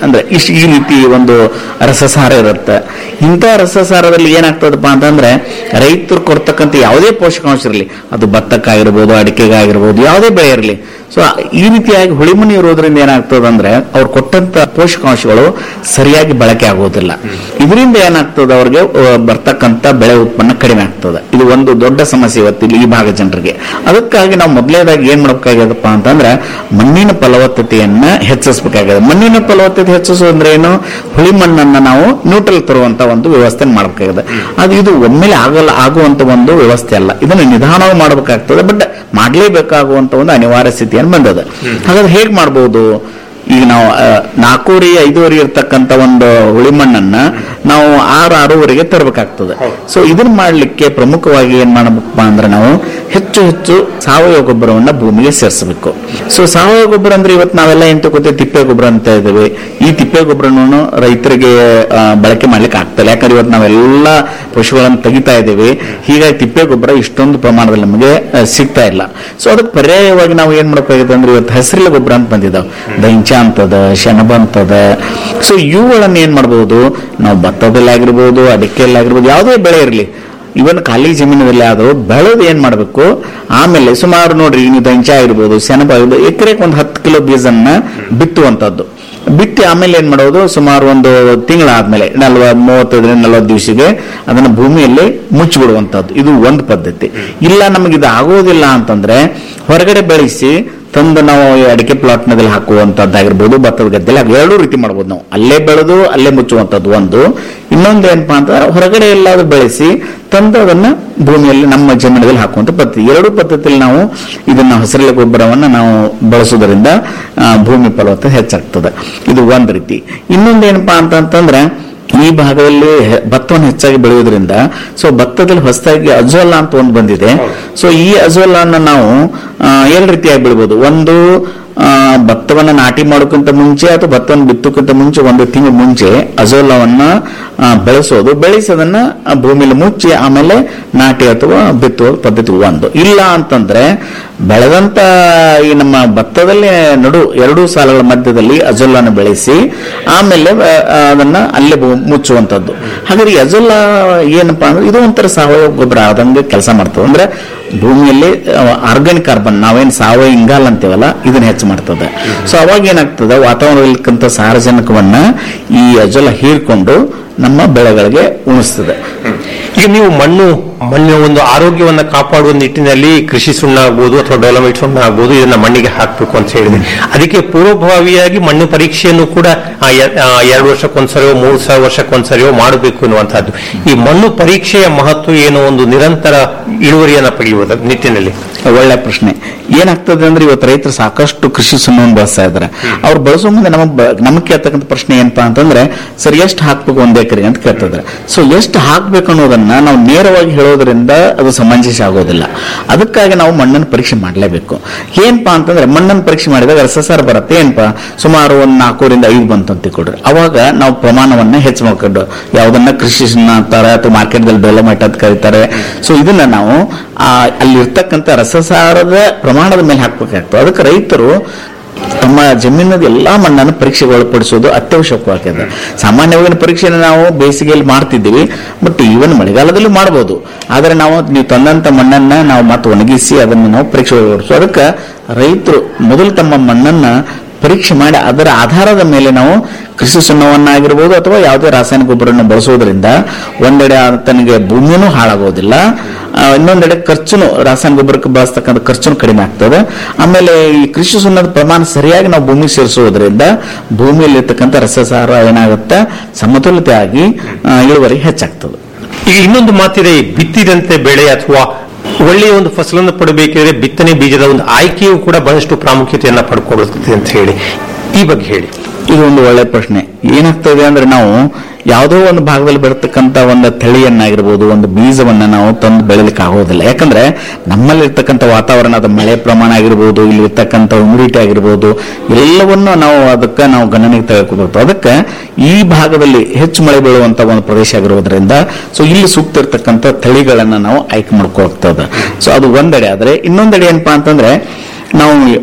ಅಂದ್ರೆ ಇಷ್ಟು ಈ ರೀತಿ ಒಂದು ರಸಸಾರ ಇರುತ್ತೆ ಇಂಥ ರಸಸಾರದಲ್ಲಿ ಏನಾಗ್ತದಪ್ಪ ಅಂತಂದ್ರೆ ರೈತರು ಕೊಡ್ತಕ್ಕಂಥ ಯಾವುದೇ ಪೋಷಕಾಂಶ ಇರಲಿ ಅದು ಭತ್ತಕ್ಕಾಗಿರ್ಬೋದು ಅಡಿಕೆಗಾಗಿರ್ಬೋದು ಯಾವುದೇ ಬೆಳೆ ಇರಲಿ ಸೊ ಈ ರೀತಿಯಾಗಿ ಹುಳಿಮುನಿ ಇರೋದ್ರಿಂದ ಏನಾಗ್ತದಂದ್ರೆ ಅವ್ರು ಕೊಟ್ಟಂತ ಪೋಷಕಾಂಶಗಳು ಸರಿಯಾಗಿ ಬಳಕೆ ಆಗೋದಿಲ್ಲ ಇದರಿಂದ ಏನಾಗ್ತದೆ ಅವ್ರಿಗೆ ಆ, ಬರ್ತಕ್ಕಂಥ ಬೆಳೆ ಉತ್ಪನ್ನ ಕಡಿಮೆ ಆಗ್ತದೆ ಇದು ಒಂದು ದೊಡ್ಡ ಸಮಸ್ಯೆ ಇವತ್ತು ಇಲ್ಲಿ ಈ ಭಾಗ ಜನರಿಗೆ ಅದಕ್ಕಾಗಿ ನಾವು ಮೊದಲೇದಾಗಿ ಏನ್ ಮಾಡ್ಬೇಕಾಗ್ಯದಪ್ಪ ಅಂತಂದ್ರೆ ಮಣ್ಣಿನ ಫಲವತ್ತತೆಯನ್ನ ಹೆಚ್ಚಿಸಬೇಕಾಗಿದೆ ಮಣ್ಣಿನ ಫಲವತ್ತತೆ ಹೆಚ್ಚಿಸೋದ್ರೆ ಏನು ಹುಳಿ ಮಣ್ಣನ್ನ ನಾವು ನ್ಯೂಟ್ರಲ್ ತರುವಂತ ಒಂದು ವ್ಯವಸ್ಥೆ ಮಾಡಬೇಕಾಗಿದೆ ಅದು ಇದು ಒಮ್ಮೆಲೆ ಆಗಲ್ಲ ಆಗುವಂತ ಒಂದು ವ್ಯವಸ್ಥೆ ಅಲ್ಲ ಇದನ್ನು ನಿಧಾನವಾಗಿ ಮಾಡಬೇಕಾಗ್ತದೆ ಬಟ್ ಮಾಡ್ಲೇಬೇಕಾಗುವಂತ ಒಂದು ಅನಿವಾರ್ಯ ಸ್ಥಿತಿಯನ್ನು ಬಂದದ ಹಾಗಾದ್ರೆ ಹೇಗ್ ಮಾಡ್ಬೋದು ಈಗ ನಾವು ಆ, ನಾಲ್ಕೂವರೆ ಐದೂವರೆ ಇರ್ತಕ್ಕಂಥ ಒಂದು ಹುಳಿ ಮಣ್ಣನ್ನ ನಾವು ಆರು ಆರೂವರೆಗೆ ತರಬೇಕಾಗ್ತದೆ ಸೊ ಇದನ್ನ ಮಾಡ್ಲಿಕ್ಕೆ ಪ್ರಮುಖವಾಗಿ ಏನ್ ಮಾಡಬೇಕಪ್ಪ ಅಂದ್ರೆ ನಾವು ಹೆಚ್ಚು ಹೆಚ್ಚು ಸಾವಯವ ಗೊಬ್ಬರವನ್ನ ಭೂಮಿಗೆ ಸೇರಿಸಬೇಕು ಸೊ ಸಾವಯವ ಗೊಬ್ಬರ ಅಂದ್ರೆ ಇವತ್ತು ನಾವೆಲ್ಲ ಏನ್ ತಗೋತೀವಿ ತಿಪ್ಪೆ ಗೊಬ್ಬರ ಅಂತ ಇದ್ದೇವೆ ಈ ತಿಪ್ಪೆ ಗೊಬ್ಬರನು ರೈತರಿಗೆ ಆ, ಬಳಕೆ ಮಾಡ್ಲಿಕ್ಕೆ ಆಗ್ತಲ್ಲ ಯಾಕಂದ್ರೆ ಇವತ್ತು ನಾವೆಲ್ಲ ಪಶುಗಳನ್ನು ತೆಗಿತಾ ಇದ್ದೇವೆ ಹೀಗಾಗಿ ತಿಪ್ಪೆ ಗೊಬ್ಬರ ಇಷ್ಟೊಂದು ಪ್ರಮಾಣದಲ್ಲಿ ನಮಗೆ ಆ, ಸಿಗ್ತಾ ಇಲ್ಲ ಸೊ ಅದಕ್ಕೆ ಪರ್ಯಾಯವಾಗಿ ನಾವು ಏನ್ ಮಾಡಬೇಕಾಗಿದೆ ಅಂದ್ರೆ ಇವತ್ತು ಹಸಿರಿನ ಗೊಬ್ಬರ ಅಂತ ಬಂದಿದ್ದಾವೆ ದೈಂಚ ಅಂತದ ಶೆಣಬ ಅಂತದ ಸೊ ಇವುಗಳನ್ನ ಏನ್ ಮಾಡಬಹುದು ನಾವು ಭತ್ತದಲ್ಲಿ ಆಗಿರ್ಬೋದು ಅಡಿಕೆಯಲ್ಲಿ ಆಗಿರ್ಬೋದು ಯಾವುದೇ ಬೆಳೆ ಇರಲಿ ಇವನ್ ಖಾಲಿ ಜಮೀನಲ್ಲಿ ಆದರೂ ಬೆಳೆದು ಏನ್ ಮಾಡಬೇಕು ಆಮೇಲೆ ಸುಮಾರು ನೋಡ್ರಿ ನೀವು ದಂಚ ಆಗಿರ್ಬೋದು ಸೆಣಬ ಆಗಿರ್ಬೋದು ಎಕರೆಗೆ ಒಂದು ಹತ್ತು ಕಿಲೋ ಬೀಜನ್ನ ಬಿತ್ತುವಂತದ್ದು ಬಿತ್ತಿ ಆಮೇಲೆ ಏನ್ ಮಾಡೋದು ಸುಮಾರು ಒಂದು ತಿಂಗಳಾದ್ಮೇಲೆ ನಲ್ವ ಮೂವತ್ತೈದರಿಂದ ನಲವತ್ತು ದಿವಸಿಗೆ ಅದನ್ನ ಭೂಮಿಯಲ್ಲಿ ಮುಚ್ಚಿಬಿಡುವಂತದ್ದು ಇದು ಒಂದು ಪದ್ಧತಿ ಇಲ್ಲ ನಮಗೆ ಇದು ಆಗೋದಿಲ್ಲ ಅಂತಂದ್ರೆ ಹೊರಗಡೆ ಬೆಳೆಸಿ ತಂದು ನಾವು ಈ ಅಡಿಕೆ ಪ್ಲಾಟ್ ನಲ್ಲಿ ಹಾಕುವಂತದ್ದಾಗಿರ್ಬೋದು ಭತ್ತದ ಗದ್ದೆಲಿ ಹಾಕಿ ಎರಡೂ ರೀತಿ ಮಾಡ್ಬೋದು ನಾವು ಅಲ್ಲೇ ಬೆಳೆದು ಅಲ್ಲೇ ಮುಚ್ಚುವಂತದ್ದು ಒಂದು ಇನ್ನೊಂದು ಏನಪ್ಪಾ ಅಂತಂದ್ರೆ ಹೊರಗಡೆ ಎಲ್ಲಾದ್ರೂ ಬೆಳೆಸಿ ತಂದು ಅದನ್ನ ಭೂಮಿಯಲ್ಲಿ ನಮ್ಮ ಜಮೀನಲ್ಲಿ ಹಾಕುವಂತ ಪದ್ಧತಿ ಎರಡೂ ಪದ್ಧತಿಯಲ್ಲಿ ನಾವು ಇದನ್ನ ಹಸಿರೆಲೆ ಗೊಬ್ಬರವನ್ನ ನಾವು ಬಳಸೋದ್ರಿಂದ ಆ, ಭೂಮಿ ಫಲವತ್ತತೆ ಹೆಚ್ಚಾಗ್ತದೆ ಇದು ಒಂದ್ ರೀತಿ ಇನ್ನೊಂದು ಏನಪ್ಪಾ ಅಂತಂತಂದ್ರೆ ಈ ಭಾಗದಲ್ಲಿ ಹೆ- ಭತ್ತವನ್ನು ಹೆಚ್ಚಾಗಿ ಬೆಳೆಯೋದ್ರಿಂದ ಸೊ ಭತ್ತದಲ್ಲಿ ಹೊಸದಾಗಿ ಅಜೋಲಾ ಅಂತ ಒಂದು ಬಂದಿದೆ ಸೊ ಈ ಅಜೋಲಾನ ನಾವು ಆ, ಎರಡು ರೀತಿಯಾಗಿ ಬೆಳಿಬಹುದು ಒಂದು ಆ, ಭತ್ತವನ್ನ ನಾಟಿ ಮಾಡೋಕ್ಕಿಂತ ಮುಂಚೆ ಅಥವಾ ಭತ್ತವನ್ನು ಬಿತ್ತೋಕ್ಕಿಂತ ಮುಂಚೆ ಒಂದು ತಿಂಗಳು ಮುಂಚೆ ಅಜೋಲವನ್ನ ಆ, ಬೆಳೆಸೋದು ಬೆಳೆಸಿ ಅದನ್ನ ಆ, ಭೂಮಿಲಿ ಮುಚ್ಚಿ ಆಮೇಲೆ ನಾಟಿ ಅಥವಾ ಬಿತ್ತುವ ಪದ್ಧತಿ ಒಂದು ಇಲ್ಲ ಅಂತಂದ್ರೆ ಬೆಳೆದಂತ ಈ ನಮ್ಮ ಭತ್ತದಲ್ಲಿ ನಡು ಎರಡು ಸಾಲುಗಳ ಮಧ್ಯದಲ್ಲಿ ಅಜೋಲನ ಬೆಳೆಸಿ ಆಮೇಲೆ ಆ, ಅದನ್ನ ಅಲ್ಲೇ ಭೂ- ಮುಚ್ಚುವಂತದ್ದು ಹಾಗಾದ್ರೆ ಈ ಅಜೋಲ ಏನಪ್ಪಾ ಅಂದ್ರೆ ಇದು ಒಂಥರ ಸಾವಯವ ಗೊಬ್ಬರ ಆದಂಗೆ ಕೆಲಸ ಮಾಡ್ತದೆ ಅಂದ್ರೆ ಭೂಮಿಯಲ್ಲಿ ಆರ್ಗಾನಿಕ್ ಕಾರ್ಬನ್ ನಾವೇನ್ ಸಾವಯವ ಇಂಗಾಲ ಅಂತೀವಲ್ಲ ಇದನ್ನ ಹೆಚ್ಚು ಮಾಡ್ತದೆ ಸೊ ಅವಾಗ ಏನಾಗ್ತದೆ ವಾತಾವರಣದಲ್ಲಿಕ್ಕಂತ ಸಾರಜನಕವನ್ನ ಈ ಅಜೋಲ ಹೀರ್ಕೊಂಡು ನಮ್ಮ ಬೆಳೆಗಳಿಗೆ ಉಣಿಸ್ತದೆ ಈಗ ನೀವು ಮಣ್ಣು ಮಣ್ಣಿನ ಒಂದು ಆರೋಗ್ಯವನ್ನ ಕಾಪಾಡುವ ನಿಟ್ಟಿನಲ್ಲಿ ಕೃಷಿ ಸುಣ್ಣ ಆಗ್ಬೋದು ಅಥವಾ ಡೆವಲಪ್ಮೆಂಟ್ ಸುಣ್ಣ ಆಗ್ಬೋದು ಇದನ್ನ ಮಣ್ಣಿಗೆ ಹಾಕಬೇಕು ಅಂತ ಹೇಳಿದೆ ಅದಕ್ಕೆ ಪೂರ್ವಭಾವಿಯಾಗಿ ಮಣ್ಣು ಪರೀಕ್ಷೆಯನ್ನು ಕೂಡ ಆ, ಎ- ಆ, ಎರಡು ವರ್ಷಕ್ಕೊಂದ್ಸರಿಯೋ ಮೂರು ಸಾವಿರ ವರ್ಷಕ್ಕೊಂದ್ಸರಿಯೋ ಮಾಡಬೇಕು ಎನ್ನುವಂತಹದ್ದು ಈ ಮಣ್ಣು ಪರೀಕ್ಷೆಯ ಮಹತ್ವ ಏನೋ ಒಂದು ನಿರಂತರ ಇಳುವರಿಯನ್ನ ಪಡೆಯುವುದ ನಿಟ್ಟಿನಲ್ಲಿ ಒಳ್ಳೆ ಪ್ರಶ್ನೆ ಏನಾಗ್ತದೆ ಅಂದ್ರೆ ಇವತ್ತು ರೈತರು ಸಾಕಷ್ಟು ಕೃಷಿ ಸುಣ್ಣವನ್ನು ಬಳಸ್ತಾ ಇದ್ದಾರೆ ಅವ್ರು ಬಳಸೋ ಮುಂದೆ ನಮಗ್ ಬ- ನಮಗ್ ಕೇಳ್ತಕ್ಕಂಥ ಪ್ರಶ್ನೆ ಏನಪ್ಪಾ ಅಂತಂದ್ರೆ ಸರ್ ಎಷ್ಟು ಹಾಕ್ಬೇಕು ಒಂದ್ ಎಕರೆಗೆ ಅಂತ ಕೇಳ್ತಿದ್ರೆ ಸೊ ಎಷ್ಟು ಹಾಕ್ಬೇಕು ಅನ್ನೋದನ್ನ ನಾವು ನೇರವಾಗಿ ಹೇಳೋದ್ರಿಂದ ಅದು ಸಮಂಜಸ ಆಗೋದಿಲ್ಲ ಅದಕ್ಕಾಗಿ ನಾವು ಮಣ್ಣನ್ನು ಪರೀಕ್ಷೆ ಮಾಡಲೇಬೇಕು ಏನಪ್ಪಾ ಅಂತಂದ್ರೆ ಮಣ್ಣನ್ನು ಪರೀಕ್ಷೆ ಮಾಡಿದಾಗ ರಸಸಾರ ಬರುತ್ತೆ ಏನಪ್ಪಾ ಸುಮಾರು ಒಂದ್ ನಾಲ್ಕೂರಿಂದ ಐದು ಬಂತು ಅಂತ ಕೊಡ್ರಿ ಅವಾಗ ನಾವು ಪ್ರಮಾಣವನ್ನ ಹೆಚ್ಚು ಮಾಡ್ಕೊಂಡು ಯಾವ್ದನ್ನ ಕೃಷಿ ಸುಣ್ಣ ಅಂತಾರೆ ಅಥವಾ ಮಾರ್ಕೆಟ್ ದಲ್ಲಿ ಡೆವಲಪ್ಮೆಂಟ್ ಅಂತ ಕರೀತಾರೆ ಸೊ ಇದನ್ನ ನಾವು ಆ, ಅಲ್ಲಿರ್ತಕ್ಕಂಥ ರಸಸಾರದ ಪ್ರಮಾಣದ ಮೇಲೆ ಹಾಕ್ಬೇಕಾಗ್ತದೆ ಅದಕ್ಕೆ ರೈತರು ತಮ್ಮ ಜಮೀನದ ಎಲ್ಲಾ ಮಣ್ಣನ್ನು ಪರೀಕ್ಷೆಗೆ ಒಳಪಡಿಸೋದು ಅತ್ಯವಶ್ಯಕವಾಗಿದೆ ಸಾಮಾನ್ಯವಾಗಿ ಪರೀಕ್ಷೆನ ನಾವು ಬೇಸಿಗೆಯಲ್ಲಿ ಮಾಡ್ತಿದ್ದೀವಿ ಬಟ್ ಈವನ್ ಮಳೆಗಾಲದಲ್ಲೂ ಮಾಡಬಹುದು ಆದ್ರೆ ನಾವು ನೀವು ತಂದಂತ ಮಣ್ಣನ್ನ ನಾವು ಮತ್ತೆ ಒಣಗಿಸಿ ಅದನ್ನ ನಾವು ಪರೀಕ್ಷೆ ಒಳಪಡಿಸೋ ಅದಕ್ಕೆ ರೈತರು ಮೊದಲು ತಮ್ಮ ಮಣ್ಣನ್ನ ಪರೀಕ್ಷೆ ಮಾಡಿ ಅದರ ಆಧಾರದ ಮೇಲೆ ನಾವು ಕೃಷಿ ಸುಣ್ಣವನ್ನಾಗಿರ್ಬೋದು ಅಥವಾ ಯಾವುದೇ ರಾಸಾಯನಿಕ ಗೊಬ್ಬರವನ್ನು ಬಳಸೋದ್ರಿಂದ ಒಂದೆಡೆ ತನಗೆ ಭೂಮಿನೂ ಹಾಳಾಗೋದಿಲ್ಲ ಆ, ಇನ್ನೊಂದೆಡೆ ಖರ್ಚುನು ರಾಸಾಯನಿಕ ಗೊಬ್ಬರಕ್ಕೆ ಬಳಸ್ತಕ್ಕಂಥ ಖರ್ಚುನು ಕಡಿಮೆ ಆಗ್ತದೆ ಆಮೇಲೆ ಈ ಕೃಷಿ ಸುಣ್ಣದ ಪ್ರಮಾಣ ಸರಿಯಾಗಿ ನಾವು ಭೂಮಿಗೆ ಸೇರಿಸೋದ್ರಿಂದ ಭೂಮಿಯಲ್ಲಿರ್ತಕ್ಕಂಥ ರಸಸಾರ ಏನಾಗುತ್ತೆ ಸಮತೋಲಿತ ಆಗಿ ಆ, ಇಳುವರಿ ಹೆಚ್ಚಾಗ್ತದೆ ಈಗ ಇನ್ನೊಂದು ಮಾತಿದೆ ಈ ಬಿತ್ತಿದಂತೆ ಬೆಳೆ ಅಥವಾ ಒಳ್ಳೆಯ ಒಂದು ಫಸಲನ್ನು ಪಡಬೇಕಿದ್ರೆ ಬಿತ್ತನೆ ಬೀಜದ ಒಂದು ಆಯ್ಕೆಯೂ ಕೂಡ ಬಹಳಷ್ಟು ಪ್ರಾಮುಖ್ಯತೆಯನ್ನ ಪಡ್ಕೊಳ್ಳುತ್ತದೆ ಅಂತ ಹೇಳಿ ಈ ಬಗ್ಗೆ ಹೇಳಿ ಇದು ಒಂದು ಒಳ್ಳೆ ಪ್ರಶ್ನೆ ಏನಾಗ್ತದೆ ಅಂದ್ರೆ ನಾವು ಯಾವುದೋ ಒಂದು ಭಾಗದಲ್ಲಿ ಬರತಕ್ಕಂತ ಒಂದು ತಳಿಯನ್ನಾಗಿರ್ಬೋದು ಒಂದು ಬೀಜವನ್ನ ನಾವು ತಂದು ಬೆಳಿಲಿಕ್ಕೆ ಆಗೋದಿಲ್ಲ ಯಾಕಂದ್ರೆ ನಮ್ಮಲ್ಲಿ ಇರ್ತಕ್ಕಂಥ ವಾತಾವರಣದ ಮಳೆ ಪ್ರಮಾಣ ಆಗಿರ್ಬೋದು ಇಲ್ಲಿ ಇರ್ತಕ್ಕಂಥ ಹ್ಯುಮಿಡಿಟಿ ಆಗಿರ್ಬೋದು ಎಲ್ಲವನ್ನೂ ನಾವು ಅದಕ್ಕೆ ನಾವು ಗಣನೆಗೆ ತೆಗೆದುಕೋಬೇಕು ಅದಕ್ಕೆ ಈ ಭಾಗದಲ್ಲಿ ಹೆಚ್ಚು ಮಳೆ ಬೀಳುವಂತ ಒಂದು ಪ್ರದೇಶ ಆಗಿರೋದ್ರಿಂದ ಸೊ ಇಲ್ಲಿ ಸೂಕ್ತ ಇರ್ತಕ್ಕಂಥ ತಳಿಗಳನ್ನ ನಾವು ಆಯ್ಕೆ ಮಾಡ್ಕೋಗ್ತದೆ ಸೊ ಅದು ಒಂದೆಡೆ ಆದ್ರೆ ಇನ್ನೊಂದೆಡೆ ಏನಪ್ಪಾ ಅಂತಂದ್ರೆ ನಾವು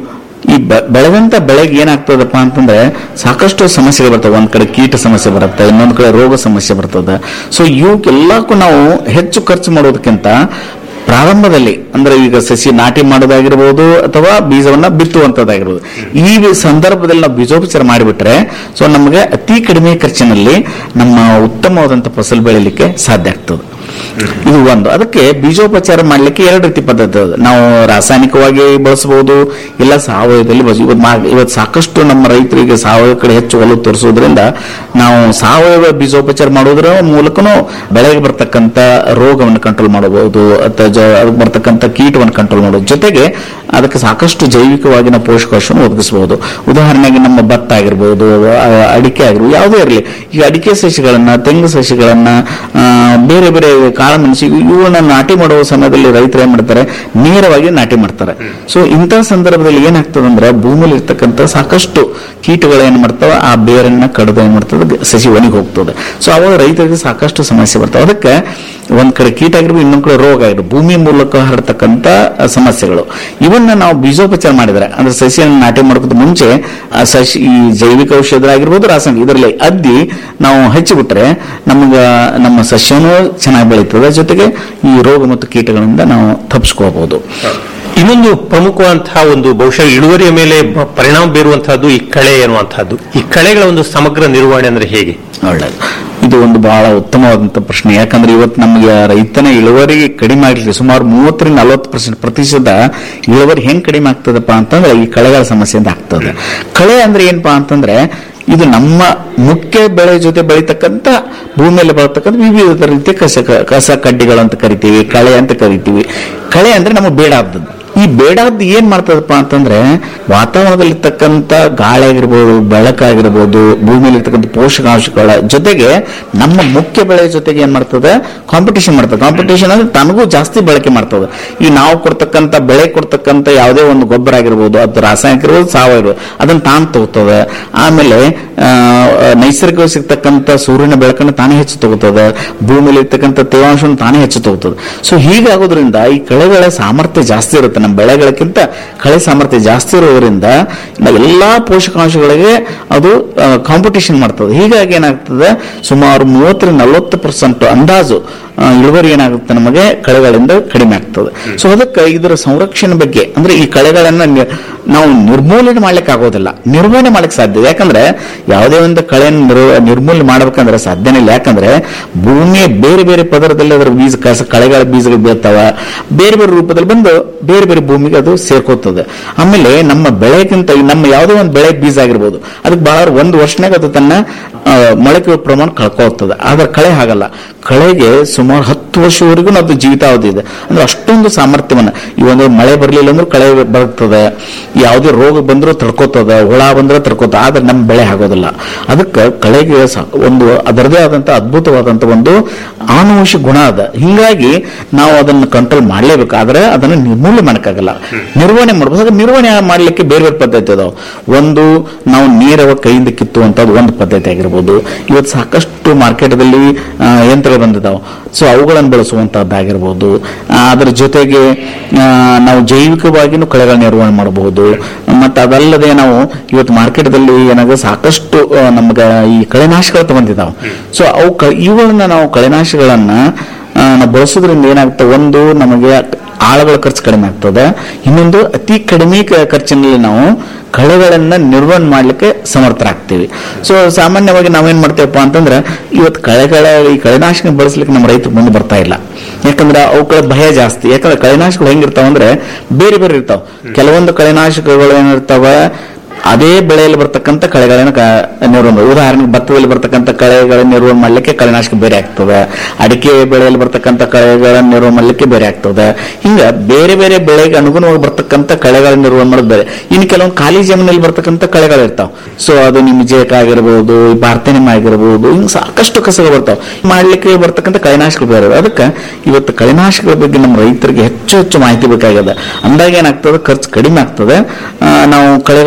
ಈ ಬೆ- ಬೆಳೆದಂತ ಬೆಳೆಗೆ ಏನಾಗ್ತದಪ್ಪ ಅಂತಂದ್ರೆ ಸಾಕಷ್ಟು ಸಮಸ್ಯೆಗಳು ಬರ್ತವೆ ಒಂದ್ ಕಡೆ ಕೀಟ ಸಮಸ್ಯೆ ಬರುತ್ತೆ ಇನ್ನೊಂದ್ ಕಡೆ ರೋಗ ಸಮಸ್ಯೆ ಬರ್ತದೆ ಸೊ ಇವಕ್ಕೆಲ್ಲಕ್ಕೂ ನಾವು ಹೆಚ್ಚು ಖರ್ಚು ಮಾಡೋದಕ್ಕಿಂತ ಪ್ರಾರಂಭದಲ್ಲಿ ಅಂದ್ರೆ ಈಗ ಸಸಿ ನಾಟಿ ಮಾಡೋದಾಗಿರ್ಬೋದು ಅಥವಾ ಬೀಜವನ್ನ ಬಿತ್ತುವಂತದ್ದಾಗಿರ್ಬೋದು ಈ ವಿ- ಸಂದರ್ಭದಲ್ಲಿ ನಾವು ಬೀಜೋಪಚಾರ ಮಾಡಿಬಿಟ್ರೆ ಸೊ ನಮಗೆ ಅತಿ ಕಡಿಮೆ ಖರ್ಚಿನಲ್ಲಿ ನಮ್ಮ ಉತ್ತಮವಾದಂತ ಫಸಲು ಬೆಳಿಲಿಕ್ಕೆ ಸಾಧ್ಯ ಆಗ್ತದೆ ಇದು ಒಂದು ಅದಕ್ಕೆ ಬೀಜೋಪಚಾರ ಮಾಡ್ಲಿಕ್ಕೆ ಎರಡು ರೀತಿ ಪದ್ಧತಿ ಅದ ನಾವು ರಾಸಾಯನಿಕವಾಗಿ ಬಳಸಬಹುದು ಇಲ್ಲ ಸಾವಯವದಲ್ಲಿ ಬಳಸ ಇವತ್ತು ಮಾ- ಇವತ್ತು ಸಾಕಷ್ಟು ನಮ್ಮ ರೈತರಿಗೆ ಸಾವಯವ ಕಡೆ ಹೆಚ್ಚು ಒಲವು ತೋರಿಸೋದ್ರಿಂದ ನಾವು ಸಾವಯವ ಬೀಜೋಪಚಾರ ಮಾಡೋದ್ರ ಮೂಲಕನೂ ಬೆಳೆಗೆ ಬರ್ತಕ್ಕಂಥ ರೋಗವನ್ನು ಕಂಟ್ರೋಲ್ ಮಾಡಬಹುದು ಅಥವಾ ಜ- ಅದಕ್ಕೆ ಬರ್ತಕ್ಕಂಥ ಕೀಟವನ್ನು ಕಂಟ್ರೋಲ್ ಮಾಡೋದು ಜೊತೆಗೆ ಅದಕ್ಕೆ ಸಾಕಷ್ಟು ಜೈವಿಕವಾಗಿ ನಾವು ಪೋಷಕಾಂಶವನ್ನು ಒದಗಿಸಬಹುದು ಉದಾಹರಣೆಗೆ ನಮ್ಮ ಭತ್ತ ಆಗಿರ್ಬೋದು ಆ, ಅಡಿಕೆ ಆಗಿರ್ಬೋದು ಯಾವುದೇ ಇರಲಿ ಈಗ ಅಡಿಕೆ ಸಸಿಗಳನ್ನ ತೆಂಗು ಸಸಿಗಳನ್ನ ಆ, ಬೇರೆ ಬೇರೆ ಕಾಳುಮೆಣಸು ಇವುಗಳನ್ನ ನಾಟಿ ಮಾಡುವ ಸಮಯದಲ್ಲಿ ರೈತರು ಏನ್ ಮಾಡ್ತಾರೆ ನೇರವಾಗಿ ನಾಟಿ ಮಾಡ್ತಾರೆ ಸೊ ಇಂತಹ ಸಂದರ್ಭದಲ್ಲಿ ಏನಾಗ್ತದೆ ಅಂದ್ರೆ ಭೂಮಿಲಿ ಇರ್ತಕ್ಕಂಥ ಸಾಕಷ್ಟು ಕೀಟಗಳು ಏನ್ ಮಾಡ್ತಾವೆ ಆ ಬೇರನ್ನ ಕಡಿದು ಏನ್ ಮಾಡ್ತದೆ ಸಸಿ ಒಣಗಿ ಹೋಗ್ತದೆ ಸೊ ಅವಾಗ ರೈತರಿಗೆ ಸಾಕಷ್ಟು ಸಮಸ್ಯೆ ಬರ್ತವೆ ಅದಕ್ಕೆ ಒಂದ್ ಕಡೆ ಕೀಟ ಆಗಿರ್ಬೋದು ಇನ್ನೊಂದ್ ಕಡೆ ರೋಗ ಆಗಿರ್ಬೋದು ಭೂಮಿ ಮೂಲಕ ಹರಡ್ತಕ್ಕಂಥ ಸಮಸ್ಯೆಗಳು ಇವನ್ನ ನಾವು ಬೀಜೋಪಚಾರ ಮಾಡಿದ್ರೆ ಅಂದ್ರೆ ಸಸಿಯನ್ನು ನಾಟಿ ಮಾಡೋದಕ್ಕೆ ಮುಂಚೆ ಆ ಸಸಿ ಈ ಜೈವಿಕ ಔಷಧ ಆಗಿರ್ಬೋದು ರಾಸಾಯನಿಕ ಇದರಲ್ಲಿ ಅದ್ದಿ ನಾವು ಹಚ್ಚಿಬಿಟ್ರೆ ನಮ್ಗ ನಮ್ಮ ಸಸ್ಯನೂ ಚೆನ್ನಾಗಿ ಬೆಳೀತದೆ ಜೊತೆಗೆ ಈ ರೋಗ ಮತ್ತು ಕೀಟಗಳಿಂದ ನಾವು ತಪ್ಪಿಸ್ಕೋಬಹುದು ಇನ್ನೊಂದು ಪ್ರಮುಖವಂತಹ ಒಂದು ಬಹುಶಃ ಇಳುವರಿಯ ಮೇಲೆ ಬ- ಪರಿಣಾಮ ಬೀರುವಂತಹದ್ದು ಈ ಕಳೆ ಎನ್ನುವಂತಹದ್ದು ಈ ಕಳೆಗಳ ಒಂದು ಸಮಗ್ರ ನಿರ್ವಹಣೆ ಅಂದ್ರೆ ಹೇಗೆ ಒಳ್ಳೆಯದು ಇದು ಒಂದು ಬಹಳ ಉತ್ತಮವಾದಂತ ಪ್ರಶ್ನೆ ಯಾಕಂದ್ರೆ ಇವತ್ತು ನಮಗೆ ರೈತನ ಇಳುವರಿ ಕಡಿಮೆ ಆಗ್ಲಿಕ್ಕೆ ಸುಮಾರು ಮೂವತ್ತರಿಂದ ನಲವತ್ತು ಪರ್ಸೆಂಟ್ ಪ್ರತಿಶತ ಇಳುವರಿ ಹೆಂಗ್ ಕಡಿಮೆ ಆಗ್ತದಪ್ಪ ಅಂತಂದ್ರೆ ಈ ಕಳೆಗಳ ಸಮಸ್ಯೆಯಿಂದ ಆಗ್ತದೆ ಕಳೆ ಅಂದ್ರೆ ಏನಪ್ಪಾ ಅಂತಂದ್ರೆ ಇದು ನಮ್ಮ ಮುಖ್ಯ ಬೆಳೆ ಜೊತೆ ಬೆಳೀತಕ್ಕಂಥ ಭೂಮಿಯಲ್ಲಿ ಬರತಕ್ಕಂಥ ವಿವಿಧ ರೀತಿಯ ಕಸ ಕಸ ಕಡ್ಡಿಗಳು ಅಂತ ಕರಿತೀವಿ ಕಳೆ ಅಂತ ಕರಿತೀವಿ ಕಳೆ ಅಂದ್ರೆ ನಮಗೆ ಬೇಡ ಆದದ್ದು ಈ ಬೇಡಾದ್ದು ಏನ್ ಮಾಡ್ತದಪ್ಪ ಅಂತಂದ್ರೆ ವಾತಾವರಣದಲ್ಲಿರ್ತಕ್ಕಂಥ ಗಾಳಿ ಆಗಿರ್ಬೋದು ಬೆಳಕಾಗಿರ್ಬೋದು ಭೂಮಿಯಲ್ಲಿ ಇರ್ತಕ್ಕಂಥ ಪೋಷಕಾಂಶಗಳ ಜೊತೆಗೆ ನಮ್ಮ ಮುಖ್ಯ ಬೆಳೆ ಜೊತೆಗೆ ಏನ್ ಮಾಡ್ತದೆ ಕಾಂಪಿಟೇಷನ್ ಮಾಡ್ತದೆ ಕಾಂಪಿಟೇಷನ್ ಅಂದ್ರೆ ತನಗೂ ಜಾಸ್ತಿ ಬಳಕೆ ಮಾಡ್ತದೆ ಈ ನಾವು ಕೊಡ್ತಕ್ಕಂಥ ಬೆಳೆ ಕೊಡ್ತಕ್ಕಂಥ ಯಾವುದೇ ಒಂದು ಗೊಬ್ಬರ ಆಗಿರ್ಬೋದು ಅದು ರಾಸಾಯನಿಕ ಇರ್ಬೋದು ಸಾವಯವ ಇರ್ಬೋದು, ಅದನ್ನ ತಾನು ತಗೋತದೆ ಆಮೇಲೆ ಆ, ನೈಸರ್ಗಿಕ ಸಿಗ್ತಕ್ಕಂಥ ಸೂರ್ಯನ ಬೆಳಕನ್ನು ತಾನೇ ಹೆಚ್ಚು ತಗೋತದೆ ಭೂಮಿಯಲ್ಲಿ ಇರ್ತಕ್ಕಂಥ ತೇವಾಂಶವನ್ನು ತಾನೇ ಹೆಚ್ಚು ತಗೋತದೆ ಸೊ ಹೀಗಾಗೋದ್ರಿಂದ ಈ ಕಳೆಗಳ ಸಾಮರ್ಥ್ಯ ಜಾಸ್ತಿ ಇರುತ್ತೆ ನಮ್ಮ ಬೆಳೆಗಳಕ್ಕಿಂತ ಕಳೆ ಸಾಮರ್ಥ್ಯ ಜಾಸ್ತಿ ಇರೋದ್ರಿಂದ ನಾವು ಎಲ್ಲಾ ಪೋಷಕಾಂಶಗಳಿಗೆ ಅದು ಕಾಂಪಿಟೇಷನ್ ಮಾಡ್ತದೆ ಹೀಗಾಗಿ ಏನಾಗ್ತದೆ ಸುಮಾರು ಮೂವತ್ತರಿಂದ ನಲವತ್ತು ಪರ್ಸೆಂಟ್ ಅಂದಾಜು ಆ, ಇಳುವರಿ ಏನಾಗುತ್ತೆ ನಮಗೆ ಕಳೆಗಳಿಂದ ಕಡಿಮೆ ಆಗ್ತದೆ ಸೊ ಅದಕ್ಕೆ ಇದರ ಸಂರಕ್ಷಣೆ ಬಗ್ಗೆ ಅಂದ್ರೆ ಈ ಕಳೆಗಳನ್ನ ನಿ- ನಾವು ನಿರ್ಮೂಲನೆ ಮಾಡ್ಲಿಕ್ಕೆ ಆಗೋದಿಲ್ಲ ನಿರ್ವಹಣೆ ಮಾಡ್ಲಿಕ್ಕೆ ಸಾಧ್ಯ ಇದೆ. ಯಾಕಂದ್ರೆ ಯಾವುದೇ ಒಂದು ಕಳೆಯನ್ನು ನಿರ್- ನಿರ್ಮೂಲನೆ ಮಾಡ್ಬೇಕಂದ್ರೆ ಸಾಧ್ಯನೇ ಇಲ್ಲ ಯಾಕಂದ್ರೆ ಭೂಮಿಯ ಬೇರೆ ಬೇರೆ ಪದರದಲ್ಲಿ ಅದರ ಬೀಜ ಕಸ ಕಳೆಗಳ ಬೀಜಗಳು ಬೀಳ್ತಾವ ಬೇರೆ ಬೇರೆ ರೂಪದಲ್ಲಿ ಬಂದು ಬೇರೆ ಬೇರೆ ಭೂಮಿಗೆ ಅದು ಸೇರ್ಕೋತದೆ ಆಮೇಲೆ ನಮ್ಮ ಬೆಳೆಗಿಂತ ನಮ್ಮ ಯಾವುದೇ ಒಂದು ಬೆಳೆ ಬೀಜ ಆಗಿರ್ಬೋದು ಅದಕ್ಕೆ ಬಹಳ ಒಂದು ವರ್ಷನಾಗ ಅದು ತನ್ನ ಆ, ಮೊಳಕೆ ಪ್ರಮಾಣ ಕಳ್ಕೊಳ್ತದೆ ಆದ್ರೆ ಕಳೆ ಹಾಗಲ್ಲ ಕಳೆಗೆ ಸುಮಾರು ಹತ್ತು ವರ್ಷವರೆಗೂ ಅದು ಜೀವಿತಾವಧಿ ಇದೆ ಅಂದ್ರೆ ಅಷ್ಟೊಂದು ಸಾಮರ್ಥ್ಯವನ್ನ ಈ ಒಂದು ಮಳೆ ಬರಲಿಲ್ಲ ಅಂದ್ರೆ ಕಳೆ ಬರ್ತದೆ ಯಾವುದೇ ರೋಗ ಬಂದರೂ ತಡ್ಕೋತದ ಹುಳ ಬಂದ್ರೆ ತಡ್ಕೋತ ಆದ್ರೆ ನಮ್ಮ ಬೆಳೆ ಆಗೋದಿಲ್ಲ ಅದಕ್ಕೆ ಕಳೆಗೆ ಸ- ಒಂದು ಅದರದೇ ಆದಂತ ಅದ್ಭುತವಾದಂತ ಒಂದು ಆನುವಂಶಿಕ ಗುಣ ಅದ ಹಿಂಗಾಗಿ ನಾವು ಅದನ್ನು ಕಂಟ್ರೋಲ್ ಮಾಡ್ಲೇಬೇಕು ಆದ್ರೆ ಅದನ್ನು ನಿರ್ಮೂಲನೆ ಮಾಡಕ್ಕಾಗಲ್ಲ ನಿರ್ವಹಣೆ ಮಾಡ್ಬೋದು ಹಾಗೆ ನಿರ್ವಹಣೆ ಮಾಡ್ಲಿಕ್ಕೆ ಬೇರೆ ಬೇರೆ ಪದ್ಧತಿ ಅದಾವ ಒಂದು ನಾವು ನೀರವ ಕೈಯಿಂದ ಕಿತ್ತುವಂತದ್ದು ಒಂದು ಪದ್ಧತಿ ಆಗಿರ್ಬೋದು ಇವತ್ತು ಸಾಕಷ್ಟು ಮಾರ್ಕೆಟ್ದಲ್ಲಿ ಯಂತ್ರಗಳು ಬಂದಿದಾವೆ ಸೊ ಅವುಗಳನ್ನು ಬಳಸುವಂತಹದ್ದಾಗಿರ್ಬೋದು ಆ, ಅದರ ಜೊತೆಗೆ ಆ, ನಾವು ಜೈವಿಕವಾಗಿನೂ ಕಳೆಗಳ ನಿರ್ವಹಣೆ ಮಾಡಬಹುದು ಮತ್ತೆ ಅದಲ್ಲದೆ ನಾವು ಇವತ್ತು ಮಾರ್ಕೆಟ್ದಲ್ಲಿ ಏನಾಗ ಸಾಕಷ್ಟು ಆ, ನಮ್ಗೆ ಈ ಕಳೆನಾಶಕಗಳು ತಗೊಂಡಿದ್ದಾವೆ ಸೊ ಅವು ಕ- ಇವುಗಳನ್ನ ನಾವು ಕಳೆನಾಶಗಳನ್ನ ಆ, ನಾವು ಬಳಸೋದ್ರಿಂದ ಏನಾಗುತ್ತೆ ಒಂದು ನಮಗೆ ಆಳಗಳ ಖರ್ಚು ಕಡಿಮೆ ಆಗ್ತದೆ ಇನ್ನೊಂದು ಅತಿ ಕಡಿಮೆ ಕ- ಖರ್ಚಿನಲ್ಲಿ ನಾವು ಕಳೆಗಳನ್ನ ನಿರ್ವಹಣೆ ಮಾಡ್ಲಿಕ್ಕೆ ಸಮರ್ಥರಾಗ್ತೀವಿ ಸೊ ಸಾಮಾನ್ಯವಾಗಿ ನಾವೇನ್ ಮಾಡ್ತೇವಪ್ಪ ಅಂತಂದ್ರೆ ಇವತ್ತು ಕಳೆಗಳ ಈ ಕಳೆನಾಶಕ ಬಳಸಲಿಕ್ಕೆ ನಮ್ಮ ರೈತರು ಮುಂದೆ ಬರ್ತಾ ಇಲ್ಲ ಯಾಕಂದ್ರೆ ಅವುಗಳ ಭಯ ಜಾಸ್ತಿ ಯಾಕಂದ್ರೆ ಕಳೆನಾಶಕಗಳು ಹೆಂಗಿರ್ತಾವ ಅಂದ್ರೆ ಬೇರೆ ಬೇರೆ ಇರ್ತಾವ ಕೆಲವೊಂದು ಕಳೆನಾಶಕಗಳು ಏನಿರ್ತಾವ ಅದೇ ಬೆಳೆಯಲ್ಲಿ ಬರ್ತಕ್ಕಂಥ ಕಳೆಗಳನ್ನ ಕ- ನಿರ್ವಹಣೆ ಉದಾಹರಣೆಗೆ ಭತ್ತದಲ್ಲಿ ಬರ್ತಕ್ಕಂಥ ಕಳೆಗಳನ್ನ ನಿರ್ವಹಣೆ ಮಾಡ್ಲಿಕ್ಕೆ ಕಳೆನಾಶಕ ಬೇರೆ ಆಗ್ತದೆ ಅಡಿಕೆ ಬೆಳೆಯಲ್ಲಿ ಬರ್ತಕ್ಕಂಥ ಕಳೆಗಳನ್ನ ನಿರ್ವಹಣೆ ಮಾಡ್ಲಿಕ್ಕೆ ಬೇರೆ ಆಗ್ತದೆ ಹಿಂಗ ಬೇರೆ ಬೇರೆ ಬೆಳೆಗೆ ಅನುಗುಣವಾಗಿ ಬರ್ತಕ್ಕಂಥ ಕಳೆಗಳನ್ನ ನಿರ್ವಹಣೆ ಮಾಡೋದು ಬೇರೆ ಇನ್ನು ಕೆಲವೊಂದು ಖಾಲಿ ಜಮೀನಲ್ಲಿ ಬರ್ತಕ್ಕಂಥ ಕಳೆಗಳು ಇರ್ತಾವ ಸೊ ಅದು ನಿಮ್ಮ ಜೇಕ ಆಗಿರ್ಬೋದು ಈ ಭಾರತನಿಮ ಆಗಿರ್ಬೋದು ಹಿಂಗ್ ಸಾಕಷ್ಟು ಕಸಗಳು ಬರ್ತಾವ ಮಾಡ್ಲಿಕ್ಕೆ ಬರ್ತಕ್ಕಂಥ ಕಳೆನಾಶಕಗಳು ಬೇರೆ ಇದಾವೆ. ಅದಕ್ಕೆ ಇವತ್ತು ಕಳೆನಾಶಕಗಳ ಬಗ್ಗೆ ನಮ್ಮ ರೈತರಿಗೆ ಹೆಚ್ಚು ಹೆಚ್ಚು ಮಾಹಿತಿ ಬೇಕಾಗಿದೆ ಅಂದಾಗ ಏನಾಗ್ತದೆ ಖರ್ಚು ಕಡಿಮೆ ಆಗ್ತದೆ ಆ, ನಾವು ಕಳೆಗಳನ್ನು ನಿರ್ವಹಣೆ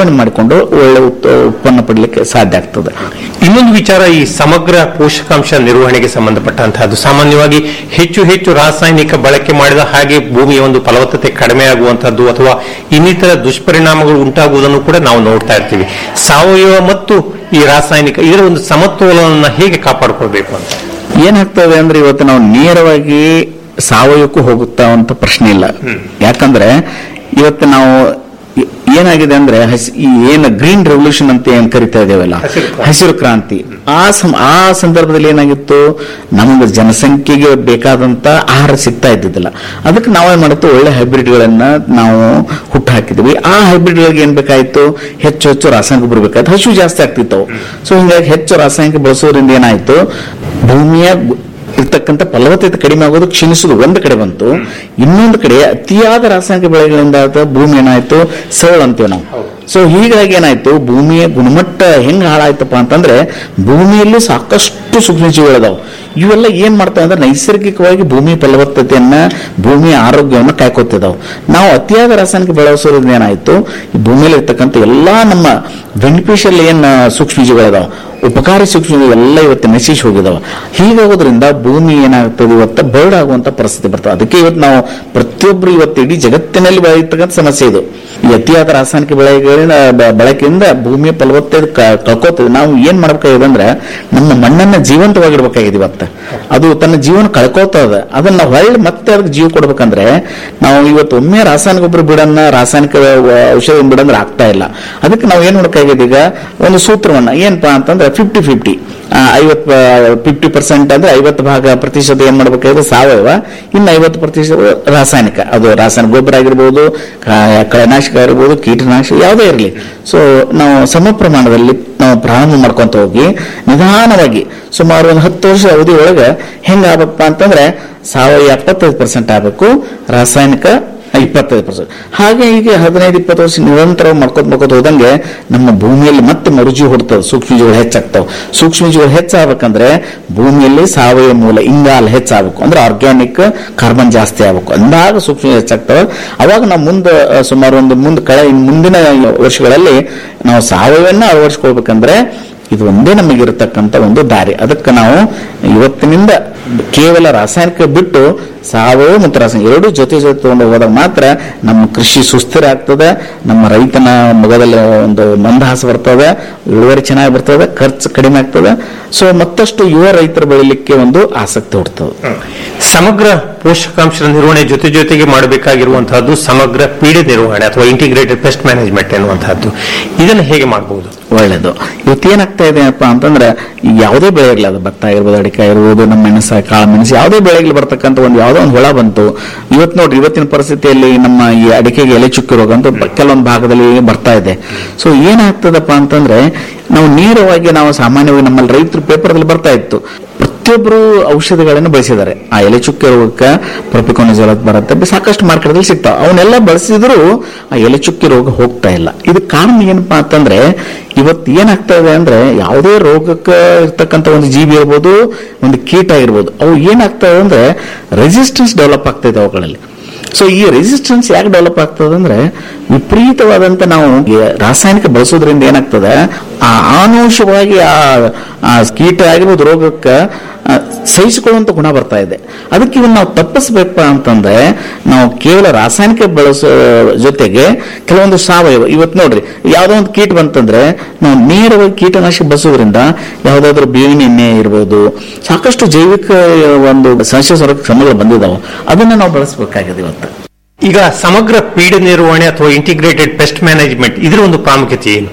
ನಿರ್ವಹಣೆ ಮಾಡಿಕೊಂಡು ಒಳ್ಳೆ ಉತ್- ಉತ್ಪನ್ನ ಪಡಲಿಕ್ಕೆ ಸಾಧ್ಯ ಆಗ್ತದೆ ಇನ್ನೊಂದು ವಿಚಾರ ಈ ಸಮಗ್ರ ಪೋಷಕಾಂಶ ನಿರ್ವಹಣೆಗೆ ಸಂಬಂಧಪಟ್ಟಂತಹದ್ದು ಸಾಮಾನ್ಯವಾಗಿ ಹೆಚ್ಚು ಹೆಚ್ಚು ರಾಸಾಯನಿಕ ಬಳಕೆ ಮಾಡಿದ ಹಾಗೆ ಭೂಮಿಯ ಒಂದು ಫಲವತ್ತತೆ ಕಡಿಮೆ ಆಗುವಂತಹದ್ದು ಅಥವಾ ಇನ್ನಿತರ ದುಷ್ಪರಿಣಾಮಗಳು ಉಂಟಾಗುವುದನ್ನು ಕೂಡ ನಾವು ನೋಡ್ತಾ ಇರ್ತೀವಿ ಸಾವಯವ ಮತ್ತು ಈ ರಾಸಾಯನಿಕ ಇದರ ಒಂದು ಸಮತೋಲನವನ್ನು ಹೇಗೆ ಕಾಪಾಡಿಕೊಳ್ಬೇಕು ಅಂತ ಏನಾಗ್ತದೆ ಅಂದ್ರೆ ಇವತ್ತು ನಾವು ನೇರವಾಗಿ ಸಾವಯವಕ್ಕೂ ಹೋಗುತ್ತಾ ಅಂತ ಪ್ರಶ್ನೆ ಇಲ್ಲ ಯಾಕಂದ್ರೆ ಇವತ್ತು ನಾವು ಏ- ಏನಾಗಿದೆ ಅಂದ್ರೆ ಹಸಿ ಈ ಏನು ಗ್ರೀನ್ ರೆವಲ್ಯೂಷನ್ ಅಂತ ಏನ್ ಕರಿತಾ ಇದ್ದೇವಲ್ಲ ಹಸಿರು ಕ್ರಾಂತಿ. ಹಸಿರು ಕ್ರಾಂತಿ ಆ ಸಂ- ಆ ಸಂದರ್ಭದಲ್ಲಿ ಏನಾಗಿತ್ತು ನಮಗೆ ಜನಸಂಖ್ಯೆಗೆ ಬೇಕಾದಂತ ಆಹಾರ ಸಿಗ್ತಾ ಇದ್ದಿದ್ದಿಲ್ಲ ಅದಕ್ಕೆ ನಾವೇನ್ ಮಾಡುತ್ತೆ ಒಳ್ಳೆ ಹೈಬ್ರಿಡ್ ಗಳನ್ನ ನಾವು ಹುಟ್ಟು ಹಾಕಿದ್ವಿ ಆ ಹೈಬ್ರಿಡ್ ಗಳಿಗೆ ಏನ್ ಬೇಕಾಯ್ತು ಹೆಚ್ಚು ಹೆಚ್ಚು ರಾಸಾಯನಿಕ ಬರಬೇಕಾಯ್ತು ಹಸು ಜಾಸ್ತಿ ಆಗ್ತಿತ್ತು ಅವು. ಸೊ ಹಿಂಗಾಗಿ ಹೆಚ್ಚು ರಾಸಾಯನಿಕ ಬಳಸೋದ್ರಿಂದ ಏನಾಯ್ತು ಭೂಮಿಯ ಗು- ಇರ್ತಕ್ಕಂಥ ಫಲವತ್ತತೆ ಕಡಿಮೆ ಆಗೋದು ಕ್ಷೀಣಿಸೋದು ಒಂದು ಕಡೆ ಬಂತು ಇನ್ನೊಂದು ಕಡೆ ಅತಿಯಾದ ರಾಸಾಯನಿಕ ಬೆಳೆಗಳಿಂದ ಆದ ಭೂಮಿ ಏನಾಯ್ತು ಸರಳ ಅಂತೀವಿ ನಾವು ಸೊ ಹೀಗಾಗಿ ಏನಾಯ್ತು ಭೂಮಿಯ ಗುಣಮಟ್ಟ ಹೆಂಗ್ ಹಾಳಾಯ್ತಪ್ಪ ಅಂತಂದ್ರೆ ಭೂಮಿಯಲ್ಲಿ ಸಾಕಷ್ಟು ಸೂಕ್ಷ್ಮಜೀವಿಗಳಿದಾವೆ ಇವೆಲ್ಲ ಏನ್ ಮಾಡ್ತಾವೆ ಅಂದ್ರೆ ನೈಸರ್ಗಿಕವಾಗಿ ಭೂಮಿ ಫಲವತ್ತತೆಯನ್ನ ಭೂಮಿಯ ಆರೋಗ್ಯವನ್ನ ಕಾಯ್ಕೋತಿದಾವೆ ನಾವು ಅತಿಯಾದ ರಾಸಾಯನಿಕ ಬಳಸೋದ್ರಿಂದ ಏನಾಯ್ತು ಈ ಭೂಮಿಯಲ್ಲಿ ಇರ್ತಕ್ಕಂಥ ಎಲ್ಲಾ ನಮ್ಮ ಬೆನಿಫಿಷಿಯಲ್ ಏನ್ ಸೂಕ್ಷ್ಮಜೀವಿಗಳಿದಾವೆ ಉಪಕಾರಿ ಸೂಕ್ಷ್ಮ ಎಲ್ಲ ಇವತ್ತು ನಶಿಸಿ ಹೋಗಿದಾವೆ ಹೀಗಾಗೋದ್ರಿಂದ ಭೂಮಿ ಏನಾಗ್ತದೆ ಇವತ್ತು ಬರ್ಡ್ ಆಗುವಂತ ಪರಿಸ್ಥಿತಿ ಬರ್ತದೆ ಅದಕ್ಕೆ ಇವತ್ತು ನಾವು ಪ್ರತಿಯೊಬ್ಬರು ಇವತ್ತು ಇಡೀ ಜಗತ್ತಿನಲ್ಲಿ ಬೆಳೆಯತಕ್ಕಂಥ ಸಮಸ್ಯೆ ಇದು ಈ ಅತಿಯಾದ ರಾಸಾಯನಿಕ ಬೆಳೆಗಳಿಂದ ಬ- ಬಳಕೆಯಿಂದ ಭೂಮಿಯ ಫಲವತ್ತತೆ ಕ- ಕಳ್ಕೊತದೆ ನಾವು ಏನ್ ಮಾಡ್ಬೇಕಾಗಿದೆ ಅಂದ್ರೆ ನಮ್ಮ ಮಣ್ಣನ್ನ ಜೀವಂತವಾಗಿಡ್ಬೇಕಾಗಿದೆ ಇವತ್ತು ಅದು ತನ್ನ ಜೀವನ ಕಳ್ಕೊತದ ಅದನ್ನ ಹೊಳ್ಳಿ ಮತ್ತೆ ಅದಕ್ಕೆ ಜೀವ ಕೊಡ್ಬೇಕಂದ್ರೆ ನಾವು ಇವತ್ತು ಒಮ್ಮೆ ರಾಸಾಯನಿಕ ಗೊಬ್ಬರ ಬಿಡನ್ನ ರಾಸಾಯನಿಕ ವ- ಔಷಧ ಬಿಡಂದ್ರೆ ಆಗ್ತಾ ಇಲ್ಲ ಅದಕ್ಕೆ ನಾವು ಏನ್ ಮಾಡ್ಬೇಕಾಗಿದೆ ಈಗ ಒಂದು ಸೂತ್ರವನ್ನ ಏನಪ್ಪಾ ಅಂತಂದ್ರೆ ಫಿಫ್ಟಿ ಫಿಫ್ಟಿ ಐವತ್ ಫಿಫ್ಟಿ ಪರ್ಸೆಂಟ್ ಅಂದ್ರೆ ಐವತ್ತು ಭಾಗ ಪ್ರತಿಶತ ಏನ್ ಮಾಡ್ಬೇಕಾಗಿದೆ ಸಾವಯವ ಇನ್ನು ಐವತ್ತು ಪ್ರತಿಶತ ರಾಸಾಯನಿಕ ಅದು ರಾಸಾಯನಿಕ ಗೊಬ್ಬರ ಆಗಿರ್ಬೋದು ಕ- ಕಳೆನಾಶಕ ಆಗಿರ್ಬೋದು ಕೀಟನಾಶಕ ಯಾವುದೇ ಇರಲಿ ಸೊ ನಾವು ಸಮ ಪ್ರಮಾಣದಲ್ಲಿ ನಾವು ಪ್ರಾರಂಭ ಮಾಡ್ಕೊಂತ ಹೋಗಿ ನಿಧಾನವಾಗಿ ಸುಮಾರು ಒಂದು ಹತ್ತು ವರ್ಷ ಅವಧಿ ಒಳಗೆ ಹೆಂಗಾಗಬೇಕಪ್ಪ ಅಂತಂದ್ರೆ ಸಾವಯವ ಎಪ್ಪತ್ತೈದು ಪರ್ಸೆಂಟ್ ಆಗಬೇಕು ರಾಸಾಯನಿಕ ಇಪ್ಪತ್ತೈದು ಪರ್ಸೆಂಟ್ ಹಾಗೆ ಹೀಗೆ ಹದಿನೈದು ಇಪ್ಪತ್ತು ವರ್ಷ ನಿರಂತರ ಮಾಡ್ಕೊತ ಮಾಡ್ಕೊತ ಹೋದಂಗೆ ನಮ್ಮ ಭೂಮಿಯಲ್ಲಿ ಮತ್ತೆ ಮರುಜಿ ಹೊಡ್ತದೆ ಸೂಕ್ಷ್ಮಜೀವಿಗಳು ಹೆಚ್ಚಾಗ್ತಾವೆ ಸೂಕ್ಷ್ಮಜೀವಿಗಳು ಹೆಚ್ಚಾಗಬೇಕಂದ್ರೆ ಭೂಮಿಯಲ್ಲಿ ಸಾವಯವ ಮೂಲ ಇಂಗಾಲ ಹೆಚ್ಚಾಗಬೇಕು ಅಂದ್ರೆ ಆರ್ಗ್ಯಾನಿಕ್ ಕಾರ್ಬನ್ ಜಾಸ್ತಿ ಆಗಬೇಕು ಅಂದಾಗ ಸೂಕ್ಷ್ಮ ಹೆಚ್ಚಾಗ್ತವೆ ಅವಾಗ ನಾವು ಮುಂದೆ ಆ, ಸುಮಾರು ಒಂದು ಮುಂದೆ ಕಳೆ ಇನ್ನು ಮುಂದಿನ ವರ್ಷಗಳಲ್ಲಿ ನಾವು ಸಾವಯವನ್ನ ಅಳವಡಿಸ್ಕೊಳ್ಬೇಕಂದ್ರೆ ಇದು ಒಂದೇ ನಮಗಿರತಕ್ಕಂತ ಒಂದು ದಾರಿ ಅದಕ್ಕೆ ನಾವು ಇವತ್ತಿನಿಂದ ಕೇವಲ ರಾಸಾಯನಿಕ ಬಿಟ್ಟು ಸಾವಯವ ಮತ್ತು ರಾಸಾಯನಿಕ ಎರಡೂ ಜೊತೆ ಜೊತೆ ತಗೊಂಡು ಹೋದಾಗ ಮಾತ್ರ ನಮ್ಮ ಕೃಷಿ ಸುಸ್ಥಿರ ಆಗ್ತದೆ ನಮ್ಮ ರೈತನ ಮೊಗದಲ್ಲಿ ಒಂದು ಮಂದಹಾಸ ಬರ್ತದೆ ಇಳುವರಿ ಚೆನ್ನಾಗಿ ಬರ್ತದೆ ಖರ್ಚು ಕಡಿಮೆ ಆಗ್ತದೆ ಸೊ ಮತ್ತಷ್ಟು ಯುವ ರೈತರು ಬೆಳಿಲಿಕ್ಕೆ ಒಂದು ಆಸಕ್ತಿ ಹುಡ್ತದೆ ಸಮಗ್ರ ಪೋಷಕಾಂಶದ ನಿರ್ವಹಣೆ ಜೊತೆ ಜೊತೆಗೆ ಮಾಡಬೇಕಾಗಿರುವಂತಹದ್ದು ಸಮಗ್ರ ಪೀಡೆ ನಿರ್ವಹಣೆ ಅಥವಾ ಇಂಟಿಗ್ರೇಟೆಡ್ ಪೆಸ್ಟ್ ಮ್ಯಾನೇಜ್ಮೆಂಟ್ ಎನ್ನುವಂತಹದ್ದು ಇದನ್ನು ಹೇಗೆ ಮಾಡಬಹುದು ಒಳ್ಳೇದು ಇವತ್ತು ಏನಾಗ್ತಾ ಇದೆಯಪ್ಪ ಅಂತಂದ್ರೆ ಈ ಯಾವುದೇ ಬೆಳೆ ಇರಲಿ ಅದು ಭತ್ತ ಆಗಿರ್ಬೋದು ಅಡಿಕೆ ಆಗಿರ್ಬೋದು ನಮ್ಮ ಮೆಣಸ ಕಾಳು ಮೆಣಸು ಯಾವುದೇ ಬೆಳೆಗಳು ಬರ್ತಕ್ಕಂಥ ಒಂದು ಯಾವುದೋ ಒಂದು ಹುಳ ಬಂತು ಇವತ್ತು ನೋಡ್ರಿ ಇವತ್ತಿನ ಪರಿಸ್ಥಿತಿಯಲ್ಲಿ ನಮ್ಮ ಈ ಅಡಿಕೆಗೆ ಎಲೆ ಚುಕ್ಕಿ ರೋಗ ಅಂತ ಬ- ಕೆಲವೊಂದು ಭಾಗದಲ್ಲಿ ಬರ್ತಾ ಇದೆ ಸೊ ಏನಾಗ್ತದಪ್ಪ ಅಂತಂದ್ರೆ ನಾವು ನೇರವಾಗಿ ನಾವು ಸಾಮಾನ್ಯವಾಗಿ ನಮ್ಮಲ್ಲಿ ರೈತರು ಪೇಪರ್ದಲ್ಲಿ ಬರ್ತಾ ಇತ್ತು ಪ್ರತಿಯೊಬ್ಬರು ಔಷಧಿಗಳನ್ನು ಬಳಸಿದ್ದಾರೆ ಆ ಎಲೆ ಚುಕ್ಕೆ ರೋಗಕ್ಕೆ ಪ್ರೊಪಿಕೋನಿಜೋಲ್ ಅಂತ ಬರುತ್ತೆ ಸಾಕಷ್ಟು ಮಾರ್ಕೆಟ್ದಲ್ಲಿ ಸಿಗ್ತಾವ ಅವನ್ನೆಲ್ಲ ಬಳಸಿದ್ರು ಆ ಎಲೆ ಚುಕ್ಕಿ ರೋಗ ಹೋಗ್ತಾ ಇಲ್ಲ ಇದಕ್ಕೆ ಕಾರಣ ಏನಪ್ಪಾ ಅಂತಂದ್ರೆ ಇವತ್ತು ಏನಾಗ್ತಾ ಇದೆ ಅಂದ್ರೆ ಯಾವುದೇ ರೋಗಕ್ಕೆ ಇರ್ತಕ್ಕಂಥ ಒಂದು ಜೀವಿ ಇರ್ಬೋದು ಒಂದು ಕೀಟ ಇರ್ಬೋದು ಅವು ಏನಾಗ್ತದೆ ಅಂದ್ರೆ ರೆಸಿಸ್ಟೆನ್ಸ್ ಡೆವಲಪ್ ಆಗ್ತಾ ಇದೆ ಅವುಗಳಲ್ಲಿ ಸೊ ಈ ರೆಸಿಸ್ಟೆನ್ಸ್ ಯಾಕೆ ಡೆವಲಪ್ ಆಗ್ತದೆ ಅಂದ್ರೆ ವಿಪರೀತವಾದಂತ ನಾವು ಈ ರಾಸಾಯನಿಕ ಬಳಸೋದ್ರಿಂದ ಏನಾಗ್ತದೆ ಆ ಆನುವಂಶವಾಗಿ ಆ ಆ ಕೀಟ ಆಗಿರ್ಬೋದು ರೋಗಕ್ಕೆ ಆ, ಸಹಿಸಿಕೊಳ್ಳುವಂತ ಗುಣ ಬರ್ತಾ ಇದೆ ಅದಕ್ಕೆ ಇವನ್ನ ನಾವು ತಪ್ಪಿಸ್ಬೇಕಪ್ಪ ಅಂತಂದ್ರೆ ನಾವು ಕೇವಲ ರಾಸಾಯನಿಕ ಬಳಸೋ ಜೊತೆಗೆ ಕೆಲವೊಂದು ಸಾವಯವ ಇವತ್ತು ನೋಡ್ರಿ ಯಾವ್ದೋ ಒಂದು ಕೀಟ ಬಂತಂದ್ರೆ ನಾವು ನೇರವಾಗಿ ಕೀಟನಾಶಕ ಬಳಸೋದ್ರಿಂದ ಯಾವ್ದಾದ್ರು ಬೇವಿನ ಎಣ್ಣೆ ಇರ್ಬೋದು ಸಾಕಷ್ಟು ಜೈವಿಕ ಒಂದು ಸಸ್ಯ ಸಂರಕ್ಷಕ ಕ್ರಮಗಳು ಬಂದಿದಾವೆ ಅದನ್ನ ನಾವು ಬಳಸಬೇಕಾಗಿದೆ ಇವತ್ತು ಈಗ ಸಮಗ್ರ ಪೀಡೆ ನಿರ್ವಹಣೆ ಅಥವಾ ಇಂಟಿಗ್ರೇಟೆಡ್ ಪೆಸ್ಟ್ ಮ್ಯಾನೇಜ್ಮೆಂಟ್ ಇದರ ಒಂದು ಪ್ರಾಮುಖ್ಯತೆ ಏನು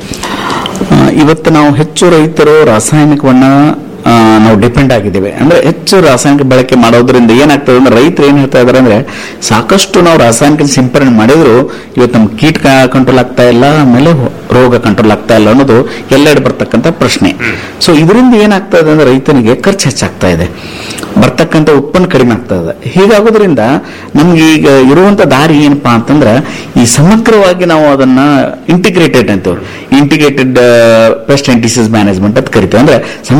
ಆ, ಇವತ್ತು ನಾವು ಹೆಚ್ಚು ರೈತರು ರಾಸಾಯನಿಕವನ್ನ ಆ, ನಾವು ಡಿಪೆಂಡ್ ಆಗಿದ್ದೇವೆ ಅಂದ್ರೆ ಹೆಚ್ಚು ರಾಸಾಯನಿಕ ಬಳಕೆ ಮಾಡೋದ್ರಿಂದ ಏನಾಗ್ತದೆ ಅಂದ್ರೆ ರೈತರು ಏನ್ ಹೇಳ್ತಾ ಇದಾರೆ ಅಂದ್ರೆ ಸಾಕಷ್ಟು ನಾವು ರಾಸಾಯನಿಕ ಸಿಂಪರಣೆ ಮಾಡಿದ್ರು ಇವತ್ತು ನಮ್ಗೆ ಕೀಟ ಕಂಟ್ರೋಲ್ ಆಗ್ತಾ ಇಲ್ಲ ಆಮೇಲೆ ಹೊ- ರೋಗ ಕಂಟ್ರೋಲ್ ಆಗ್ತಾ ಇಲ್ಲ ಅನ್ನೋದು ಎಲ್ಲೆಡೆ ಬರ್ತಕ್ಕಂಥ ಪ್ರಶ್ನೆ ಸೊ ಇದರಿಂದ ಏನಾಗ್ತಾ ಇದೆ ಅಂದ್ರೆ ರೈತನಿಗೆ ಖರ್ಚು ಹೆಚ್ಚಾಗ್ತಾ ಇದೆ ಬರ್ತಕ್ಕಂಥ ಉತ್ಪನ್ನ ಕಡಿಮೆ ಆಗ್ತಾ ಇದೆ ಹೀಗಾಗೋದ್ರಿಂದ ನಮ್ಗೆ ಈಗ ಇರುವಂತ ದಾರಿ ಏನಪ್ಪಾ ಅಂತಂದ್ರೆ ಈ ಸಮಗ್ರವಾಗಿ ನಾವು ಅದನ್ನ ಇಂಟಿಗ್ರೇಟೆಡ್ ಅಂತೀವಿ integrated pest and disease management ಅಂತ ಕರಿತೀವಿ ಅಂದ್ರೆ ಸಮಗ್ರವಾಗಿ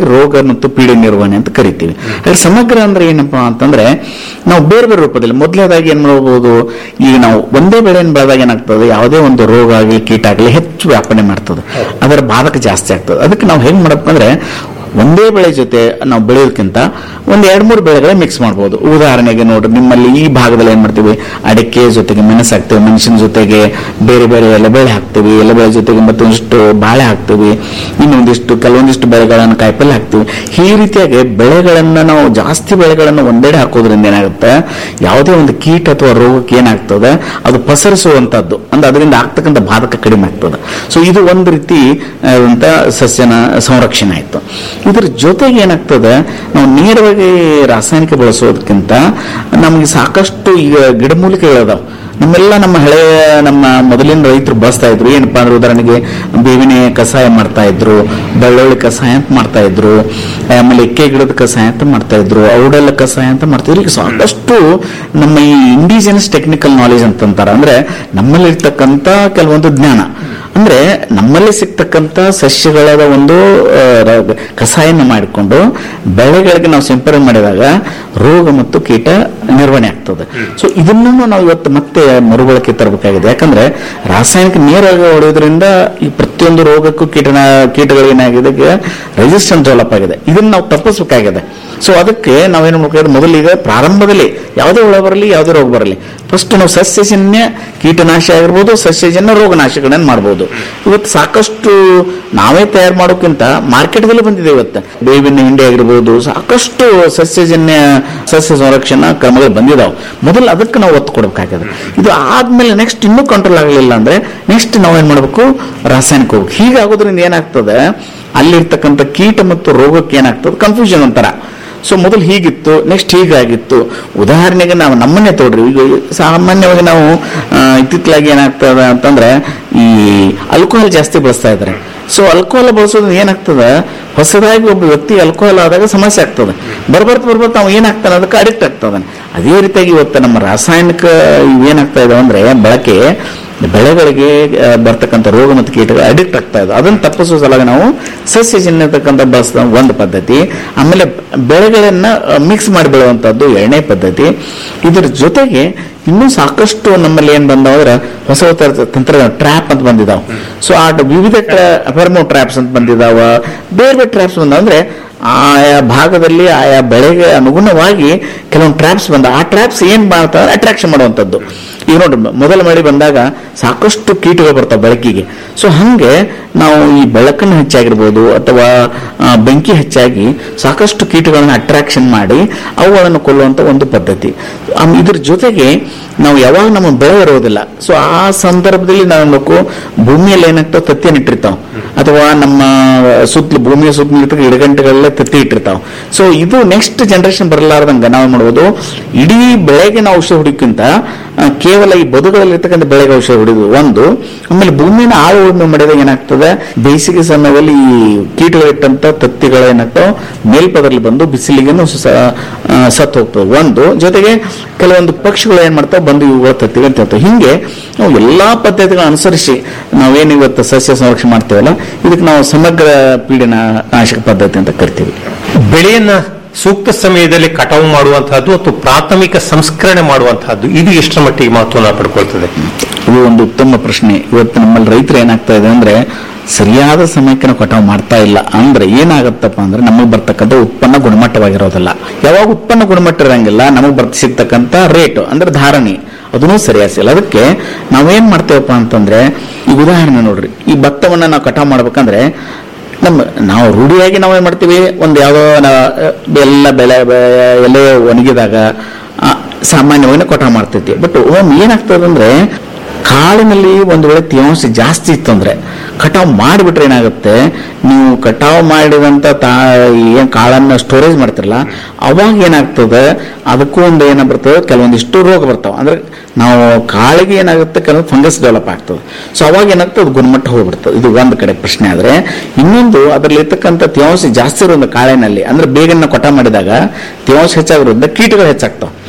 ರೋಗ ಮತ್ತು ಪೀಡೆ ನಿರ್ವಹಣೆ ಅಂತ ಕರಿತೀವಿ ಹಾಗಾದ್ರೆ ಸಮಗ್ರ ಅಂದ್ರೆ ಏನಪ್ಪಾ ಅಂತಂದ್ರೆ ನಾವು ಬೇರೆ ಬೇರೆ ರೂಪದಲ್ಲಿ ಮೊದಲನೇದಾಗಿ ಏನ್ ಮಾಡಬಹುದು ಈಗ ನಾವು ಒಂದೇ ಬೆಳೆಯನ್ನು ಬೆಳೆದಾಗ ಏನಾಗ್ತದೆ ಯಾವುದೇ ಒಂದು ರೋಗ ಆಗಲಿ ಕೀಟ ಆಗಲಿ ಹೆಚ್ಚು ವ್ಯಾಪನೆ ಮಾಡ್ತದೆ ಅದರ ಬಾಧಕ ಜಾಸ್ತಿ ಆಗ್ತದೆ ಅದಕ್ಕೆ ನಾವು ಹೆಂಗ್ ಮಾಡಬೇಕು ಅಂದ್ರೆ ಒಂದೇ ಬೆಳೆ ಜೊತೆ ನಾವು ಬೆಳೆಯೋದಕ್ಕಿಂತ ಒಂದ್ ಎರಡ್ ಮೂರು ಬೆಳೆಗಳೇ ಮಿಕ್ಸ್ ಮಾಡ್ಬೋದು ಉದಾಹರಣೆಗೆ ನೋಡ್ರಿ ನಿಮ್ಮಲ್ಲಿ ಈ ಭಾಗದಲ್ಲಿ ಏನ್ ಮಾಡ್ತೀವಿ ಅಡಿಕೆ ಜೊತೆಗೆ ಮೆಣಸು ಹಾಕ್ತೀವಿ ಮೆಣಸಿನ ಜೊತೆಗೆ ಬೇರೆ ಬೇರೆ ಎಲೆಬೇಳೆ ಹಾಕ್ತೀವಿ ಎಲೆಬೇಳೆ ಜೊತೆಗೆ ಮತ್ತೊಂದಿಷ್ಟು ಬಾಳೆ ಹಾಕ್ತೀವಿ ಇನ್ನೊಂದಿಷ್ಟು ಕೆಲವೊಂದಿಷ್ಟು ಬೆಳೆಗಳನ್ನು ಕಾಯಿಪಲ್ಲೆ ಹಾಕ್ತೀವಿ ಈ ರೀತಿಯಾಗಿ ಬೆಳೆಗಳನ್ನ ನಾವು ಜಾಸ್ತಿ ಬೆಳೆಗಳನ್ನು ಒಂದೆಡೆ ಹಾಕೋದ್ರಿಂದ ಏನಾಗುತ್ತೆ ಯಾವುದೇ ಒಂದು ಕೀಟ ಅಥವಾ ರೋಗಕ್ಕೆ ಏನಾಗ್ತದೆ ಅದು ಪಸರಿಸುವಂತದ್ದು ಅಂದ್ರೆ ಅದರಿಂದ ಆಗ್ತಕ್ಕಂಥ ಬಾಧಕ ಕಡಿಮೆ ಆಗ್ತದೆ ಸೊ ಇದು ಒಂದು ರೀತಿ ಆದಂತ ಸಸ್ಯನ ಸಂರಕ್ಷಣೆ ಆಯ್ತು ಇದ್ರ ಜೊತೆಗೆ ಏನಾಗ್ತದೆ ನಾವು ನೇರವಾಗಿ ರಾಸಾಯನಿಕ ಬಳಸೋದಕ್ಕಿಂತ ನಮಗೆ ಸಾಕಷ್ಟು ಈಗ ಗಿಡಮೂಲಿಕೆಗಳಿದಾವೆ ನಮ್ಮೆಲ್ಲ ನಮ್ಮ ಹಳೆಯ ನಮ್ಮ ಮೊದಲಿನ ರೈತರು ಬಳಸ್ತಾ ಇದ್ರು ಏನಪ್ಪಾ ಅಂದ್ರೆ ಉದಾಹರಣೆಗೆ ಬೇವಿನ ಕಷಾಯ ಮಾಡ್ತಾ ಇದ್ರು ಬೆಳ್ಳುಳ್ಳಿ ಕಷಾಯ ಅಂತ ಮಾಡ್ತಾ ಇದ್ರು ಆಮೇಲೆ ಎಕ್ಕೆ ಗಿಡದ ಕಷಾಯ ಅಂತ ಮಾಡ್ತಾ ಇದ್ರು ಔಡೆಲ್ಲ ಕಷಾಯ ಅಂತ ಮಾಡ್ತಾ ಇದ್ರು ಈಗ ಸಾಕಷ್ಟು ನಮ್ಮ ಈ ಇಂಡಿಜಿನಸ್ ಟೆಕ್ನಿಕಲ್ ನಾಲೆಜ್ ಅಂತಂತಾರ ಅಂದ್ರೆ ನಮ್ಮಲ್ಲಿ ಇರ್ತಕ್ಕಂಥ ಕೆಲವೊಂದು ಜ್ಞಾನ ಅಂದ್ರೆ ನಮ್ಮಲ್ಲಿ ಸಿಗ್ತಕ್ಕಂಥ ಸಸ್ಯಗಳ ಒಂದು ಆ, ರ- ಕಷಾಯನ ಮಾಡಿಕೊಂಡು ಬೆಳೆಗಳಿಗೆ ನಾವು ಸಿಂಪರಣೆ ಮಾಡಿದಾಗ ರೋಗ ಮತ್ತು ಕೀಟ ನಿರ್ವಹಣೆ ಆಗ್ತದೆ ಸೊ ಇದನ್ನು ನಾವು ಇವತ್ತು ಮತ್ತೆ ಮರುಬಳಕೆ ತರಬೇಕಾಗಿದೆ ಯಾಕಂದ್ರೆ ರಾಸಾಯನಿಕ ನೇರವಾಗಿ ಹೊಡೆಯೋದ್ರಿಂದ ಈ ಪ್ರತಿಯೊಂದು ರೋಗಕ್ಕೂ ಕೀಟನ ಕೀಟಗಳಿಗೆ ಏನಾಗಿದೆ ರೆಸಿಸ್ಟೆನ್ಸ್ ಡೆವಲಪ್ ಆಗಿದೆ ಇದನ್ನ ನಾವು ತಪ್ಪಿಸಬೇಕಾಗಿದೆ ಸೊ ಅದಕ್ಕೆ ನಾವೇನು ಮಾಡ್ಬೇಕಾದ್ರೆ ಮೊದಲಿಗೆ ಪ್ರಾರಂಭದಲ್ಲಿ ಯಾವುದೇ ಹುಳ ಬರಲಿ ಯಾವುದೇ ರೋಗ ಬರಲಿ ಫಸ್ಟ್ ನಾವು ಸಸ್ಯಜನ್ಯ ಕೀಟನಾಶ ಆಗಿರ್ಬೋದು ಸಸ್ಯಜನ್ಯ ರೋಗನಾಶಗಳನ್ನ ಮಾಡಬಹುದು ಇವತ್ತು ಸಾಕಷ್ಟು ನಾವೇ ತಯಾರು ಮಾಡೋಕ್ಕಿಂತ ಮಾರ್ಕೆಟ್ದಲ್ಲಿ ಬಂದಿದೆ ಇವತ್ತು ಬೇವಿನ ಹಿಂಡಿ ಆಗಿರ್ಬೋದು ಸಾಕಷ್ಟು ಸಸ್ಯಜನ್ಯ ಸಸ್ಯ ಸಂರಕ್ಷಣಾ ಕ್ರಮಗಳು ಬಂದಿದಾವೆ ಮೊದಲು ಅದಕ್ಕೆ ನಾವು ಒತ್ತು ಕೊಡಬೇಕಾಗಿದೆ ಇದು ಆದ್ಮೇಲೆ ನೆಕ್ಸ್ಟ್ ಇನ್ನೂ ಕಂಟ್ರೋಲ್ ಆಗಲಿಲ್ಲ ಅಂದ್ರೆ ನೆಕ್ಸ್ಟ್ ನಾವೇನ್ ಮಾಡಬೇಕು ರಾಸಾಯನಿಕ ಹೋಗ್ಬೇಕು ಹೀಗಾಗೋದ್ರಿಂದ ಏನಾಗ್ತದೆ ಅಲ್ಲಿರ್ತಕ್ಕಂಥ ಕೀಟ ಮತ್ತು ರೋಗಕ್ಕೆ ಏನಾಗ್ತದೆ ಕನ್ಫ್ಯೂಷನ್ ಒಂಥರ ಸೊ ಮೊದಲು ಹೀಗಿತ್ತು ನೆಕ್ಸ್ಟ್ ಹೀಗಾಗಿತ್ತು ಉದಾಹರಣೆಗೆ ನಾವು ನಮ್ಮನ್ನೇ ತೋಡ್ರಿ ಈಗ ಸಾಮಾನ್ಯವಾಗಿ ನಾವು ಆ, ಇತ್ತಿತ್ತಲಾಗಿ ಏನಾಗ್ತದೆ ಅಂತಂದ್ರೆ ಈ ಆಲ್ಕೋಹಾಲ್ ಜಾಸ್ತಿ ಬಳಸ್ತಾ ಇದ್ದಾರೆ ಸೊ ಆಲ್ಕೋಹಾಲ್ ಬಳಸೋದ್ರಿಂದ ಏನಾಗ್ತದೆ ಹೊಸದಾಗಿ ಒಬ್ಬ ವ್ಯಕ್ತಿ ಆಲ್ಕೋಹಾಲ್ ಆದಾಗ ಸಮಸ್ಯೆ ಆಗ್ತದೆ ಬರ್ಬರ್ತ ಬರ್ಬರ್ತ ನಾವು ಏನಾಗ್ತಾನೆ ಅದಕ್ಕೆ ಅಡಿಕ್ಟ್ ಆಗ್ತದೆ ಅದೇ ರೀತಿಯಾಗಿ ಇವತ್ತು ನಮ್ಮ ರಾಸಾಯನಿಕ ಇವು ಏನಾಗ್ತಾ ಇದಾವೆ ಅಂದ್ರೆ ಬಳಕೆ ಬೆಳೆಗಳಿಗೆ ಆ, ಬರ್ತಕ್ಕಂಥ ರೋಗ ಮತ್ತು ಕೀಟಗಳು ಅಡಿಕ್ಟ್ ಆಗ್ತಾ ಇದೆ ಅದನ್ನು ತಪ್ಪಿಸುವ ಸಲುವಾಗಿ ನಾವು ಸಸ್ಯಜನ್ಯತಕ್ಕಂಥ ಬಳಸಿದ ಒಂದು ಪದ್ಧತಿ ಆಮೇಲೆ ಬೆಳೆಗಳನ್ನ ಮಿಕ್ಸ್ ಮಾಡಿ ಬೆಳೆಯುವಂಥದ್ದು ಎರಡನೇ ಪದ್ಧತಿ ಇದ್ರ ಜೊತೆಗೆ ಇನ್ನೂ ಸಾಕಷ್ಟು ನಮ್ಮಲ್ಲಿ ಏನ್ ಬಂದಾವ ಹೊಸ ಹೊಸ ತಂತ್ರ ಟ್ರ್ಯಾಪ್ ಅಂತ ಬಂದಿದಾವ ಸೊ ಆ ವಿವಿಧ ಫೆರ್ಮೋ ಟ್ರ್ಯಾಪ್ಸ್ ಅಂತ ಬಂದಿದಾವ ಬೇರೆ ಬೇರೆ ಟ್ರ್ಯಾಪ್ಸ್ ಬಂದಾವ ಅಂದ್ರೆ ಆಯಾ ಭಾಗದಲ್ಲಿ ಆಯಾ ಬೆಳೆಗೆ ಅನುಗುಣವಾಗಿ ಕೆಲವೊಂದು ಟ್ರ್ಯಾಪ್ಸ್ ಬಂದ ಆ ಟ್ರ್ಯಾಪ್ಸ್ ಏನ್ ಮಾಡ್ತಾರೆ ಅಟ್ರಾಕ್ಷನ್ ಮಾಡುವಂಥದ್ದು ಈಗ ನೋಡ್ರಿ ಮೊದಲ ಮಳೆ ಬಂದಾಗ ಸಾಕಷ್ಟು ಕೀಟಗಳು ಬರ್ತಾವೆ ಬೆಳಕಿಗೆ ಸೊ ಹಂಗೆ ನಾವು ಈ ಬೆಳಕನ್ನು ಹೆಚ್ಚಾಗಿರ್ಬೋದು ಅಥವಾ ಆ, ಬೆಂಕಿ ಹೆಚ್ಚಾಗಿ ಸಾಕಷ್ಟು ಕೀಟಗಳನ್ನ ಅಟ್ರಾಕ್ಷನ್ ಮಾಡಿ ಅವುಗಳನ್ನು ಕೊಲ್ಲುವಂತ ಒಂದು ಪದ್ಧತಿ ಆಮ್- ಇದ್ರ ಜೊತೆಗೆ ನಾವು ಯಾವಾಗ ನಮ್ಮ ಬೆಳೆ ಇರೋದಿಲ್ಲ ಸೊ ಆ ಸಂದರ್ಭದಲ್ಲಿ ನಾವು ನೋಡ್ಬೇಕು ಭೂಮಿಯಲ್ಲಿ ಏನಾಗ್ತಾವ ತತ್ತಿಯನ್ನು ಇಟ್ಟಿರ್ತಾವ ಅಥವಾ ನಮ್ಮ ಸುತ್ತಲೂ ಭೂಮಿಯ ಸುತ್ತಲೂ ಇರ್ತಕ್ಕ ಗಿಡಗಂಟೆಗಳಲ್ಲೇ ತತ್ತಿ ಇಟ್ಟಿರ್ತಾವ ಸೊ ಇದು ನೆಕ್ಸ್ಟ್ ಜನರೇಷನ್ ಬರಲಾರ್ದಂಗ ನಾವು ಏನ್ ಮಾಡ್ಬೋದು ಇಡೀ ಬೆಳೆಗೆ ನಾವು ಔಷಧ ಹೊಡಿಕ್ಕಿಂತ ಆ, ಕೇವಲ ಈ ಬದುಗಳಲ್ಲಿ ಇರ್ತಕ್ಕಂಥ ಬೆಳೆಗೆ ಔಷಧ ಹೊಡಿದು ಒಂದು ಆಮೇಲೆ ಭೂಮಿನ ಆಳು ಉಳುಮೆ ಮಾಡಿದಾಗ ಏನಾಗ್ತದೆ ಬೇಸಿಗೆ ಸಮಯದಲ್ಲಿ ಈ ಕೀಟಗಳಿಟ್ಟಂತ ತತ್ತಿಗಳು ಏನಾಗ್ತಾವ ಮೇಲ್ಪದರಲ್ಲಿ ಬಂದು ಬಿಸಿಲಿಗೆ ಸತ್ತು ಹೋಗ್ತವೆ ಒಂದು ಜೊತೆಗೆ ಕೆಲವೊಂದು ಪಕ್ಷಿಗಳು ಏನ್ ಮಾಡ್ತಾವ ಬಂದು ಇವುಗಳ ತತ್ತಿಗೆ ತಿಂತಾವೆ ಹಿಂಗೆ ನಾವು ಎಲ್ಲಾ ಪದ್ಧತಿಗಳನ್ನ ಅನುಸರಿಸಿ ನಾವೇನು ಇವತ್ತು ಸಸ್ಯ ಸಂರಕ್ಷಣೆ ಮಾಡ್ತೇವಲ್ಲ ಇದಕ್ಕೆ ನಾವು ಸಮಗ್ರ ಪೀಡಿನ ನಾಶಕ ಪದ್ಧತಿ ಅಂತ ಕರಿತೀವಿ ಬೆಳೆಯನ್ನ ಸೂಕ್ತ ಸಮಯದಲ್ಲಿ ಕಟಾವು ಮಾಡುವಂತಹದ್ದು ಮತ್ತು ಪ್ರಾಥಮಿಕ ಸಂಸ್ಕರಣೆ ಮಾಡುವಂತಹದ್ದು ಇದು ಎಷ್ಟರ ಮಟ್ಟಿಗೆ ಮಹತ್ವವನ್ನು ಪಡ್ಕೊಳ್ತದೆ ಇದು ಒಂದು ಉತ್ತಮ ಪ್ರಶ್ನೆ ಇವತ್ತು ನಮ್ಮಲ್ಲಿ ರೈತರು ಏನಾಗ್ತಾ ಇದೆ ಅಂದ್ರೆ ಸರಿಯಾದ ಸಮಯಕ್ಕೆ ನಾವು ಕಟಾವು ಮಾಡ್ತಾ ಇಲ್ಲ ಅಂದ್ರೆ ಏನಾಗತ್ತಪ್ಪ ಅಂದ್ರೆ ನಮಗೆ ಬರ್ತಕ್ಕಂಥ ಉತ್ಪನ್ನ ಗುಣಮಟ್ಟವಾಗಿರೋದಿಲ್ಲ ಯಾವಾಗ ಉತ್ಪನ್ನ ಗುಣಮಟ್ಟ ಇರಂಗಿಲ್ಲ ನಮಗೆ ಬರ್ತ ಸಿಗ್ತಕ್ಕಂಥ ರೇಟ್ ಅಂದ್ರೆ ಧಾರಣೆ ಅದನ್ನೂ ಸರಿಯಾಗಿ ಸಿಗಲ್ಲ ಅದಕ್ಕೆ ನಾವೇನ್ ಮಾಡ್ತೇವಪ್ಪ ಅಂತಂದ್ರೆ ಈ ಉದಾಹರಣೆ ನೋಡ್ರಿ ಈ ಭತ್ತವನ್ನ ನಾವು ಕಟಾವು ಮಾಡ್ಬೇಕಂದ್ರೆ ನಮ್ಮ ನಾವು ರೂಢಿಯಾಗಿ ನಾವೇನ್ ಮಾಡ್ತೀವಿ ಒಂದು ಯಾವುದೋ ನಾ- ಎಲ್ಲ ಬೆಳೆ ಬೆ- ಎಲೆ ಒಣಗಿದಾಗ ಆ, ಸಾಮಾನ್ಯವಾಗಿ ಕಟಾವು ಮಾಡ್ತೈತಿ ಬಟ್ ಒಮ್ಮೆ ಏನಾಗ್ತದೆ ಅಂದ್ರೆ ಕಾಳಿನಲ್ಲಿ ಒಂದು ವೇಳೆ ತೇವಾಂಶ ಜಾಸ್ತಿ ಇತ್ತಂದ್ರೆ ಕಟಾವು ಮಾಡಿಬಿಟ್ರೆ ಏನಾಗುತ್ತೆ ನೀವು ಕಟಾವು ಮಾಡಿದಂತ ತಾ ಏನ್ ಕಾಳನ್ನ ಸ್ಟೋರೇಜ್ ಮಾಡ್ತಿರಲ್ಲ ಅವಾಗ ಏನಾಗ್ತದೆ ಅದಕ್ಕೂ ಒಂದು ಏನ ಬರ್ತದೆ ಕೆಲವೊಂದಿಷ್ಟು ರೋಗ ಬರ್ತಾವ ಅಂದ್ರೆ ನಾವು ಕಾಳಿಗೆ ಏನಾಗುತ್ತೆ ಕೆಲವೊಂದು ಫಂಗಸ್ ಡೆವಲಪ್ ಆಗ್ತದೆ ಸೊ ಅವಾಗ ಏನಾಗ್ತದೆ ಅದು ಗುಣಮಟ್ಟ ಹೋಗ್ಬಿಡ್ತದೆ ಇದು ಒಂದು ಕಡೆ ಪ್ರಶ್ನೆ ಆದ್ರೆ ಇನ್ನೊಂದು ಅದರಲ್ಲಿ ಇರ್ತಕ್ಕಂಥ ತೇವಾಂಶ ಜಾಸ್ತಿ ಇರೋದು ಕಾಳಿನಲ್ಲಿ ಅಂದ್ರೆ ಬೇಗನೆ ನಾವು ಕಟಾವು ಮಾಡಿದಾಗ ತೇವಾಂಶ ಹೆಚ್ಚಾಗಿರೋದ್ರಿಂದ ಕೀಟಗಳು ಹೆಚ್ಚಾಗ್ತಾವ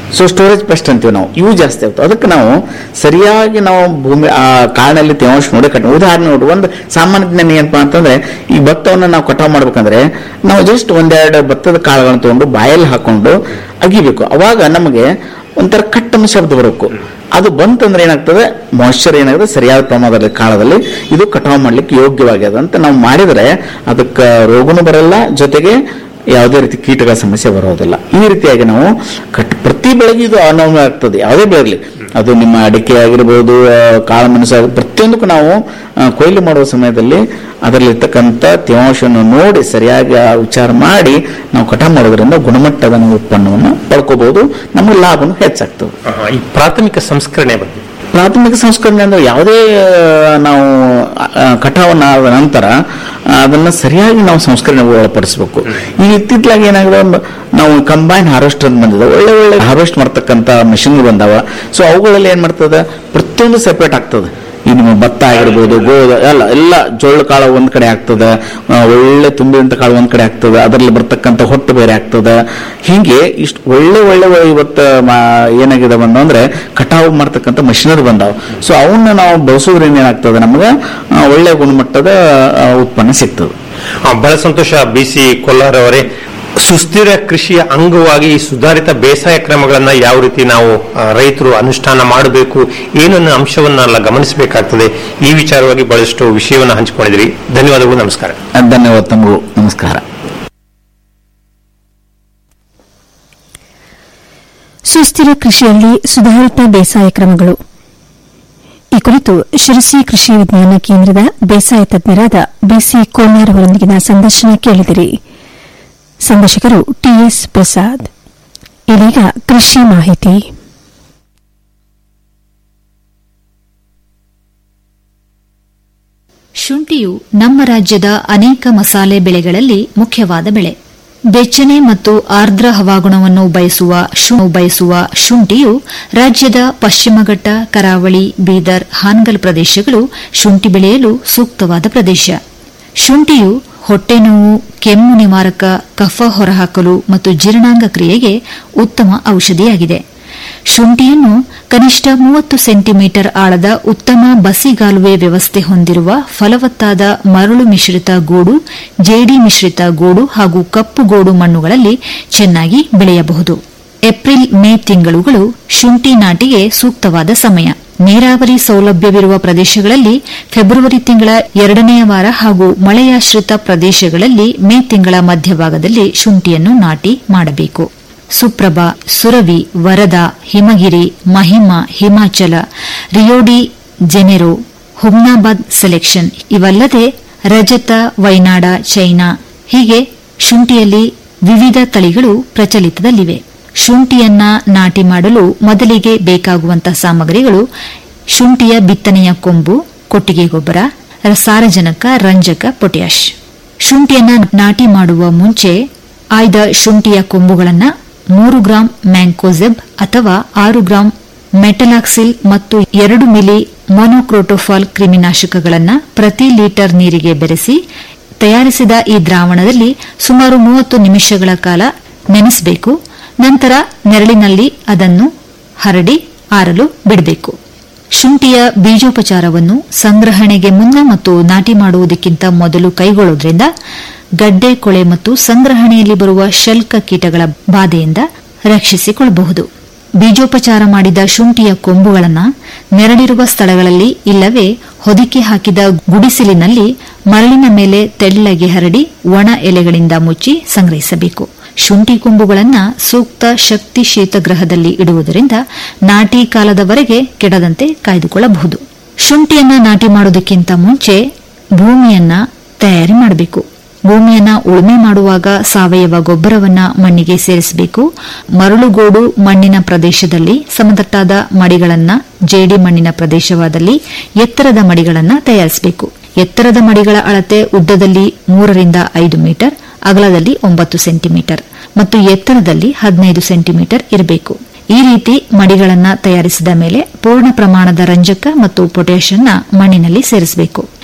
ಸೊ ಸ್ಟೋರೇಜ್ ಪೆಸ್ಟ್ ಅಂತೀವಿ ನಾವು ಇವು ಜಾಸ್ತಿ ಆಗ್ತವೆ ಅದಕ್ಕೆ ನಾವು ಸರಿಯಾಗಿ ನಾವು ಭೂಮಿ ಆ ಕಾಡಿನಲ್ಲಿ ತೇವಾಂಶ ನೋಡಿ ಕಟ್ ಉದಾಹರಣೆ ನೋಡಿ ಒಂದು ಸಾಮಾನ್ಯ ಜ್ಞಾನ ಏನಪ್ಪಾ ಅಂತಂದ್ರೆ ಈ ಭತ್ತವನ್ನು ನಾವು ಕಟಾವು ಮಾಡ್ಬೇಕಂದ್ರೆ ನಾವು ಜಸ್ಟ್ ಒಂದೆರಡು ಭತ್ತದ ಕಾಳುಗಳನ್ನು ತಗೊಂಡು ಬಾಯಲ್ಲಿ ಹಾಕೊಂಡು ಅಗಿಬೇಕು ಅವಾಗ ನಮಗೆ ಒಂಥರ ಕಟ್ಟನ ಶಬ್ದ ಬರಬೇಕು ಅದು ಬಂತಂದ್ರೆ ಏನಾಗ್ತದೆ ಮಾಯ್ಶ್ಚರ್ ಏನಾಗುತ್ತೆ ಸರಿಯಾದ ಪ್ರಮಾಣದಲ್ಲಿ ಕಾಲದಲ್ಲಿ ಇದು ಕಟಾವು ಮಾಡ್ಲಿಕ್ಕೆ ಯೋಗ್ಯವಾಗ್ಯದ ಅಂತ ನಾವು ಮಾಡಿದ್ರೆ ಅದಕ್ಕೆ ರೋಗನೂ ಬರಲ್ಲ ಜೊತೆಗೆ ಯಾವುದೇ ರೀತಿ ಕೀಟಗಳ ಸಮಸ್ಯೆ ಬರೋದಿಲ್ಲ ಈ ರೀತಿಯಾಗಿ ನಾವು ಕಟ್ ಪ್ರತಿ ಬೆಳೆಗೆ ಇದು ಅನುಭವ ಆಗ್ತದೆ ಯಾವುದೇ ಬೆಳೆಯಲಿ ಅದು ನಿಮ್ಮ ಅಡಿಕೆ ಆಗಿರ್ಬೋದು ಆ, ಕಾಳು ಮೆಣಸು ಆಗಿರ್ಬೋದು ಪ್ರತಿಯೊಂದಕ್ಕೂ ನಾವು ಆ, ಕೊಯ್ಲು ಮಾಡುವ ಸಮಯದಲ್ಲಿ ಅದರಲ್ಲಿರ್ತಕ್ಕಂಥ ತೇವಾಂಶವನ್ನು ನೋಡಿ ಸರಿಯಾಗಿ ಆ ವಿಚಾರ ಮಾಡಿ ನಾವು ಕಟಾವು ಮಾಡೋದ್ರಿಂದ ಗುಣಮಟ್ಟದ ನಾವು ಉತ್ಪನ್ನವನ್ನು ಪಡ್ಕೋಬಹುದು ನಮಗೆ ಲಾಭನೂ ಹೆಚ್ಚಾಗ್ತದೆ ಆಹಾ, ಈ ಪ್ರಾಥಮಿಕ ಸಂಸ್ಕರಣೆ ಬಗ್ಗೆ ಪ್ರಾಥಮಿಕ ಸಂಸ್ಕರಣೆ ಅಂದ್ರೆ ಯಾವುದೇ ಆ, ನಾವು ಆ, ಕಟಾವನ್ನ ಆದ ನಂತರ ಆ, ಅದನ್ನ ಸರಿಯಾಗಿ ನಾವು ಸಂಸ್ಕರಣೆ ಒಳಪಡಿಸಬೇಕು ಈಗ ಇತ್ತಿತ್ತಲಾಗಿ ಏನಾಗಿದೆ ಒಂದು ನಾವು ಕಂಬೈನ್ ಹಾರ್ವೆಸ್ಟರ್ ಅಂತ ಬಂದಿದೆ ಒಳ್ಳೆ ಒಳ್ಳೆ ಹಾರ್ವೆಸ್ಟ್ ಮಾಡ್ತಕ್ಕಂಥ ಮೆಷಿನ್ ಬಂದಾವ ಸೊ ಅವುಗಳಲ್ಲಿ ಏನ್ ಮಾಡ್ತದೆ ಪ್ರತಿಯೊಂದು ಸೆಪರೇಟ್ ಆಗ್ತದೆ ಈ ನಿಮ್ಮ ಭತ್ತ ಆಗಿರ್ಬೋದು ಗೋಧ ಎಲ್ಲ ಎಲ್ಲ ಜೋಳ ಕಾಳು ಒಂದ್ ಕಡೆ ಆಗ್ತದೆ ಆ, ಒಳ್ಳೆ ತುಂಬಿದಂತ ಕಾಳು ಒಂದ್ ಕಡೆ ಆಗ್ತದೆ ಅದರಲ್ಲಿ ಬರ್ತಕ್ಕಂಥ ಹೊಟ್ಟು ಬೇರೆ ಆಗ್ತದೆ ಹೀಗೆ ಇಷ್ಟು ಒಳ್ಳೆ ಒಳ್ಳೆ ಇವತ್ತು ಮಾ- ಏನಾಗಿದಾವ ಅಂದ್ರೆ ಕಟಾವು ಮಾಡ್ತಕ್ಕಂಥ ಮಷಿನರಿ ಬಂದಾವ ಸೊ ಅವನ್ನ ನಾವು ಬಳಸೋದ್ರಿಂದ ಏನಾಗ್ತದೆ ನಮಗೆ ಆ, ಒಳ್ಳೆ ಗುಣಮಟ್ಟದ ಆ, ಉತ್ಪನ್ನ ಸಿಗ್ತದೆ ಆ, ಬಹಳ ಸಂತೋಷ ಬಿ ಸಿ ಕೊಲ್ಲಾರ್ ಅವರೇ ಸುಸ್ಥಿರ ಕೃಷಿಯ ಅಂಗವಾಗಿ ಈ ಸುಧಾರಿತ ಬೇಸಾಯ ಕ್ರಮಗಳನ್ನ ಯಾವ ರೀತಿ ನಾವು ಆ, ರೈತರು ಅನುಷ್ಠಾನ ಮಾಡಬೇಕು ಏನನ್ನ ಅಂಶವನ್ನೆಲ್ಲ ಗಮನಿಸಬೇಕಾಗ್ತದೆ ಈ ವಿಚಾರವಾಗಿ ಬಹಳಷ್ಟು ವಿಷಯವನ್ನು ಹಂಚಿಕೊಂಡಿದ್ರಿ ಧನ್ಯವಾದಗಳು ನಮಸ್ಕಾರ ಧನ್ಯವಾದ ತಮಗೂ ನಮಸ್ಕಾರ ಸುಸ್ಥಿರ ಕೃಷಿಯಲ್ಲಿ ಸುಧಾರಿತ ಬೇಸಾಯ ಕ್ರಮಗಳು ಈ ಕುರಿತು ಶಿರಸಿ ಕೃಷಿ ವಿಜ್ಞಾನ ಕೇಂದ್ರದ ಬೇಸಾಯ ತಜ್ಞರಾದ ಬಿಸಿ ಕೋಲಾರ್ ಅವರೊಂದಿಗಿನ ಸಂದರ್ಶನ ಕೇಳಿದಿರಿ ಸಂದರ್ಶಕರು ಟಿಎಸ್ ಪ್ರಸಾದ್ ಇದೀಗ ಕೃಷಿ ಮಾಹಿತಿ ಶುಂಠಿಯು ನಮ್ಮ ರಾಜ್ಯದ ಅನೇಕ ಮಸಾಲೆ ಬೆಳೆಗಳಲ್ಲಿ ಮುಖ್ಯವಾದ ಬೆಳೆ ಬೆಚ್ಚನೆ ಮತ್ತು ಆರ್ದ್ರ ಹವಾಗುಣವನ್ನು ಬಯಸುವ ಶು- ಬಯಸುವ ಶುಂಠಿಯು ರಾಜ್ಯದ ಪಶ್ಚಿಮಘಟ್ಟ ಕರಾವಳಿ ಬೀದರ್ ಹಾನಗಲ್ ಪ್ರದೇಶಗಳು ಶುಂಠಿ ಬೆಳೆಯಲು ಸೂಕ್ತವಾದ ಪ್ರದೇಶ ಶುಂಠಿಯು ಹೊಟ್ಟೆನೋವು ಕೆಮ್ಮು ನಿವಾರಕ ಕಫ ಹೊರಹಾಕಲು ಮತ್ತು ಜೀರ್ಣಾಂಗ ಕ್ರಿಯೆಗೆ ಉತ್ತಮ ಔಷಧಿಯಾಗಿದೆ ಶುಂಠಿಯನ್ನು ಕನಿಷ್ಠ ಮೂವತ್ತು ಸೆಂಟಿಮೀಟರ್ ಆಳದ ಉತ್ತಮ ಬಸಿಗಾಲುವೆ ವ್ಯವಸ್ಥೆ ಹೊಂದಿರುವ ಫಲವತ್ತಾದ ಮರಳು ಮಿಶ್ರಿತ ಗೂಡು ಜೇಡಿ ಮಿಶ್ರಿತ ಗೂಡು ಹಾಗೂ ಕಪ್ಪು ಗೋಡು ಮಣ್ಣುಗಳಲ್ಲಿ ಚೆನ್ನಾಗಿ ಬೆಳೆಯಬಹುದು ಏಪ್ರಿಲ್ ಮೇ ತಿಂಗಳುಗಳು ಶುಂಠಿ ನಾಟಿಗೆ ಸೂಕ್ತವಾದ ಸಮಯ ನೀರಾವರಿ ಸೌಲಭ್ಯವಿರುವ ಪ್ರದೇಶಗಳಲ್ಲಿ ಫೆಬ್ರವರಿ ತಿಂಗಳ ಎರಡನೆಯ ವಾರ ಹಾಗೂ ಮಳೆಯಾಶ್ರಿತ ಪ್ರದೇಶಗಳಲ್ಲಿ ಮೇ ತಿಂಗಳ ಮಧ್ಯಭಾಗದಲ್ಲಿ ಶುಂಠಿಯನ್ನು ನಾಟಿ ಮಾಡಬೇಕು Suprabha Suravi Varada Himagiri Mahima Himachal Rio de Janeiro Humnabad selection ಇವಲ್ಲದೆ ರಜತ ವೈನಾಡ ಚೈನಾ ಹೀಗೆ ಶುಂಠಿಯಲ್ಲಿ ವಿವಿಧ ತಳಿಗಳು ಪ್ರಚಲಿತದಲ್ಲಿವೆ ಶುಂಠಿಯನ್ನ ನಾಟಿ ಮಾಡಲು ಮೊದಲಿಗೆ ಬೇಕಾಗುವಂತಹ ಸಾಮಗ್ರಿಗಳು ಶುಂಠಿಯ ಬಿತ್ತನೆಯ ಕೊಂಬು ಕೊಟ್ಟಿಗೆ ಗೊಬ್ಬರ ಸಾರಜನಕ ರಂಜಕ ಪೊಟ್ಯಾಶ್ ಶುಂಠಿಯನ್ನ ನಾಟಿ ಮಾಡುವ ಮುಂಚೆ ಆಯ್ದ ಶುಂಠಿಯ ಕೊಂಬುಗಳನ್ನು ಮೂರು ಗ್ರಾಂ ಮ್ಯಾಂಕೋಸೆಬ್ ಅಥವಾ ಆರು ಗ್ರಾಂ ಮೆಟಲಾಕ್ಸಿಲ್ ಮತ್ತು ಎರಡು ಮಿಲಿ ಮೊನೊಕ್ರೋಟೋಫಾಲ್ ಕ್ರಿಮಿನಾಶಕಗಳನ್ನು ಪ್ರತಿ ಲೀಟರ್ ನೀರಿಗೆ ಬೆರೆಸಿ ತಯಾರಿಸಿದ ಈ ದ್ರಾವಣದಲ್ಲಿ ಸುಮಾರು ಮೂವತ್ತು ನಿಮಿಷಗಳ ಕಾಲ ನೆನೆಸಬೇಕು ನಂತರ ನೆರಳಿನಲ್ಲಿ ಅದನ್ನು ಹರಡಿ ಆರಲು ಬಿಡಬೇಕು ಶುಂಠಿಯ ಬೀಜೋಪಚಾರವನ್ನು ಸಂಗ್ರಹಣೆಗೆ ಮುನ್ನ ಮತ್ತು ನಾಟಿ ಮಾಡುವುದಕ್ಕಿಂತ ಮೊದಲು ಕೈಗೊಳ್ಳುವುದರಿಂದ ಗಡ್ಡೆ ಕೊಳೆ ಮತ್ತು ಸಂಗ್ರಹಣೆಯಲ್ಲಿ ಬರುವ ಶಲ್ಕ ಕೀಟಗಳ ಬಾಧೆಯಿಂದ ರಕ್ಷಿಸಿಕೊಳ್ಳಬಹುದು ಬೀಜೋಪಚಾರ ಮಾಡಿದ ಶುಂಠಿಯ ಕೊಂಬುಗಳನ್ನು ನೆರಳಿರುವ ಸ್ಥಳಗಳಲ್ಲಿ ಇಲ್ಲವೇ ಹೊದಿಕೆ ಹಾಕಿದ ಗುಡಿಸಿಲಿನಲ್ಲಿ ಮರಳಿನ ಮೇಲೆ ತೆಳ್ಳಗೆ ಹರಡಿ ಒಣ ಎಲೆಗಳಿಂದ ಮುಚ್ಚಿ ಸಂಗ್ರಹಿಸಬೇಕು ಶುಂಠಿ ಕೊಂಬುಗಳನ್ನು ಸೂಕ್ತ ಶಕ್ತಿ ಶೀತಗೃಹದಲ್ಲಿ ಇಡುವುದರಿಂದ ನಾಟಿ ಕಾಲದವರೆಗೆ ಕೆಡದಂತೆ ಕಾಯ್ದುಕೊಳ್ಳಬಹುದು ಶುಂಠಿಯನ್ನ ನಾಟಿ ಮಾಡುವುದಕ್ಕಿಂತ ಮುಂಚೆ ಭೂಮಿಯನ್ನ ತಯಾರಿ ಮಾಡಬೇಕು ಭೂಮಿಯನ್ನ ಉಳುಮೆ ಮಾಡುವಾಗ ಸಾವಯವ ಗೊಬ್ಬರವನ್ನ ಮಣ್ಣಿಗೆ ಸೇರಿಸಬೇಕು ಮರಳುಗೋಡು ಮಣ್ಣಿನ ಪ್ರದೇಶದಲ್ಲಿ ಸಮತಟ್ಟಾದ ಮಡಿಗಳನ್ನ ಜೇಡಿ ಮಣ್ಣಿನ ಪ್ರದೇಶವಾದಲ್ಲಿ ಎತ್ತರದ ಮಡಿಗಳನ್ನ ತಯಾರಿಸಬೇಕು ಎತ್ತರದ ಮಡಿಗಳ ಅಳತೆ ಉದ್ದದಲ್ಲಿ ಮೂರರಿಂದ ಐದು ಮೀಟರ್ ಅಗಲದಲ್ಲಿ ಒಂಬತ್ತು ಸೆಂಟಿಮೀಟರ್ ಮತ್ತು ಎತ್ತರದಲ್ಲಿ ಹದಿನೈದು ಸೆಂಟಿಮೀಟರ್ ಇರಬೇಕು ಈ ರೀತಿ ಮಡಿಗಳನ್ನ ತಯಾರಿಸಿದ ಮೇಲೆ ಪೂರ್ಣ ಪ್ರಮಾಣದ ರಂಜಕ ಮತ್ತು ಪೊಟ್ಯಾಷ್ ಅನ್ನ ಮಣ್ಣಿನಲ್ಲಿ ಸೇರಿಸಬೇಕು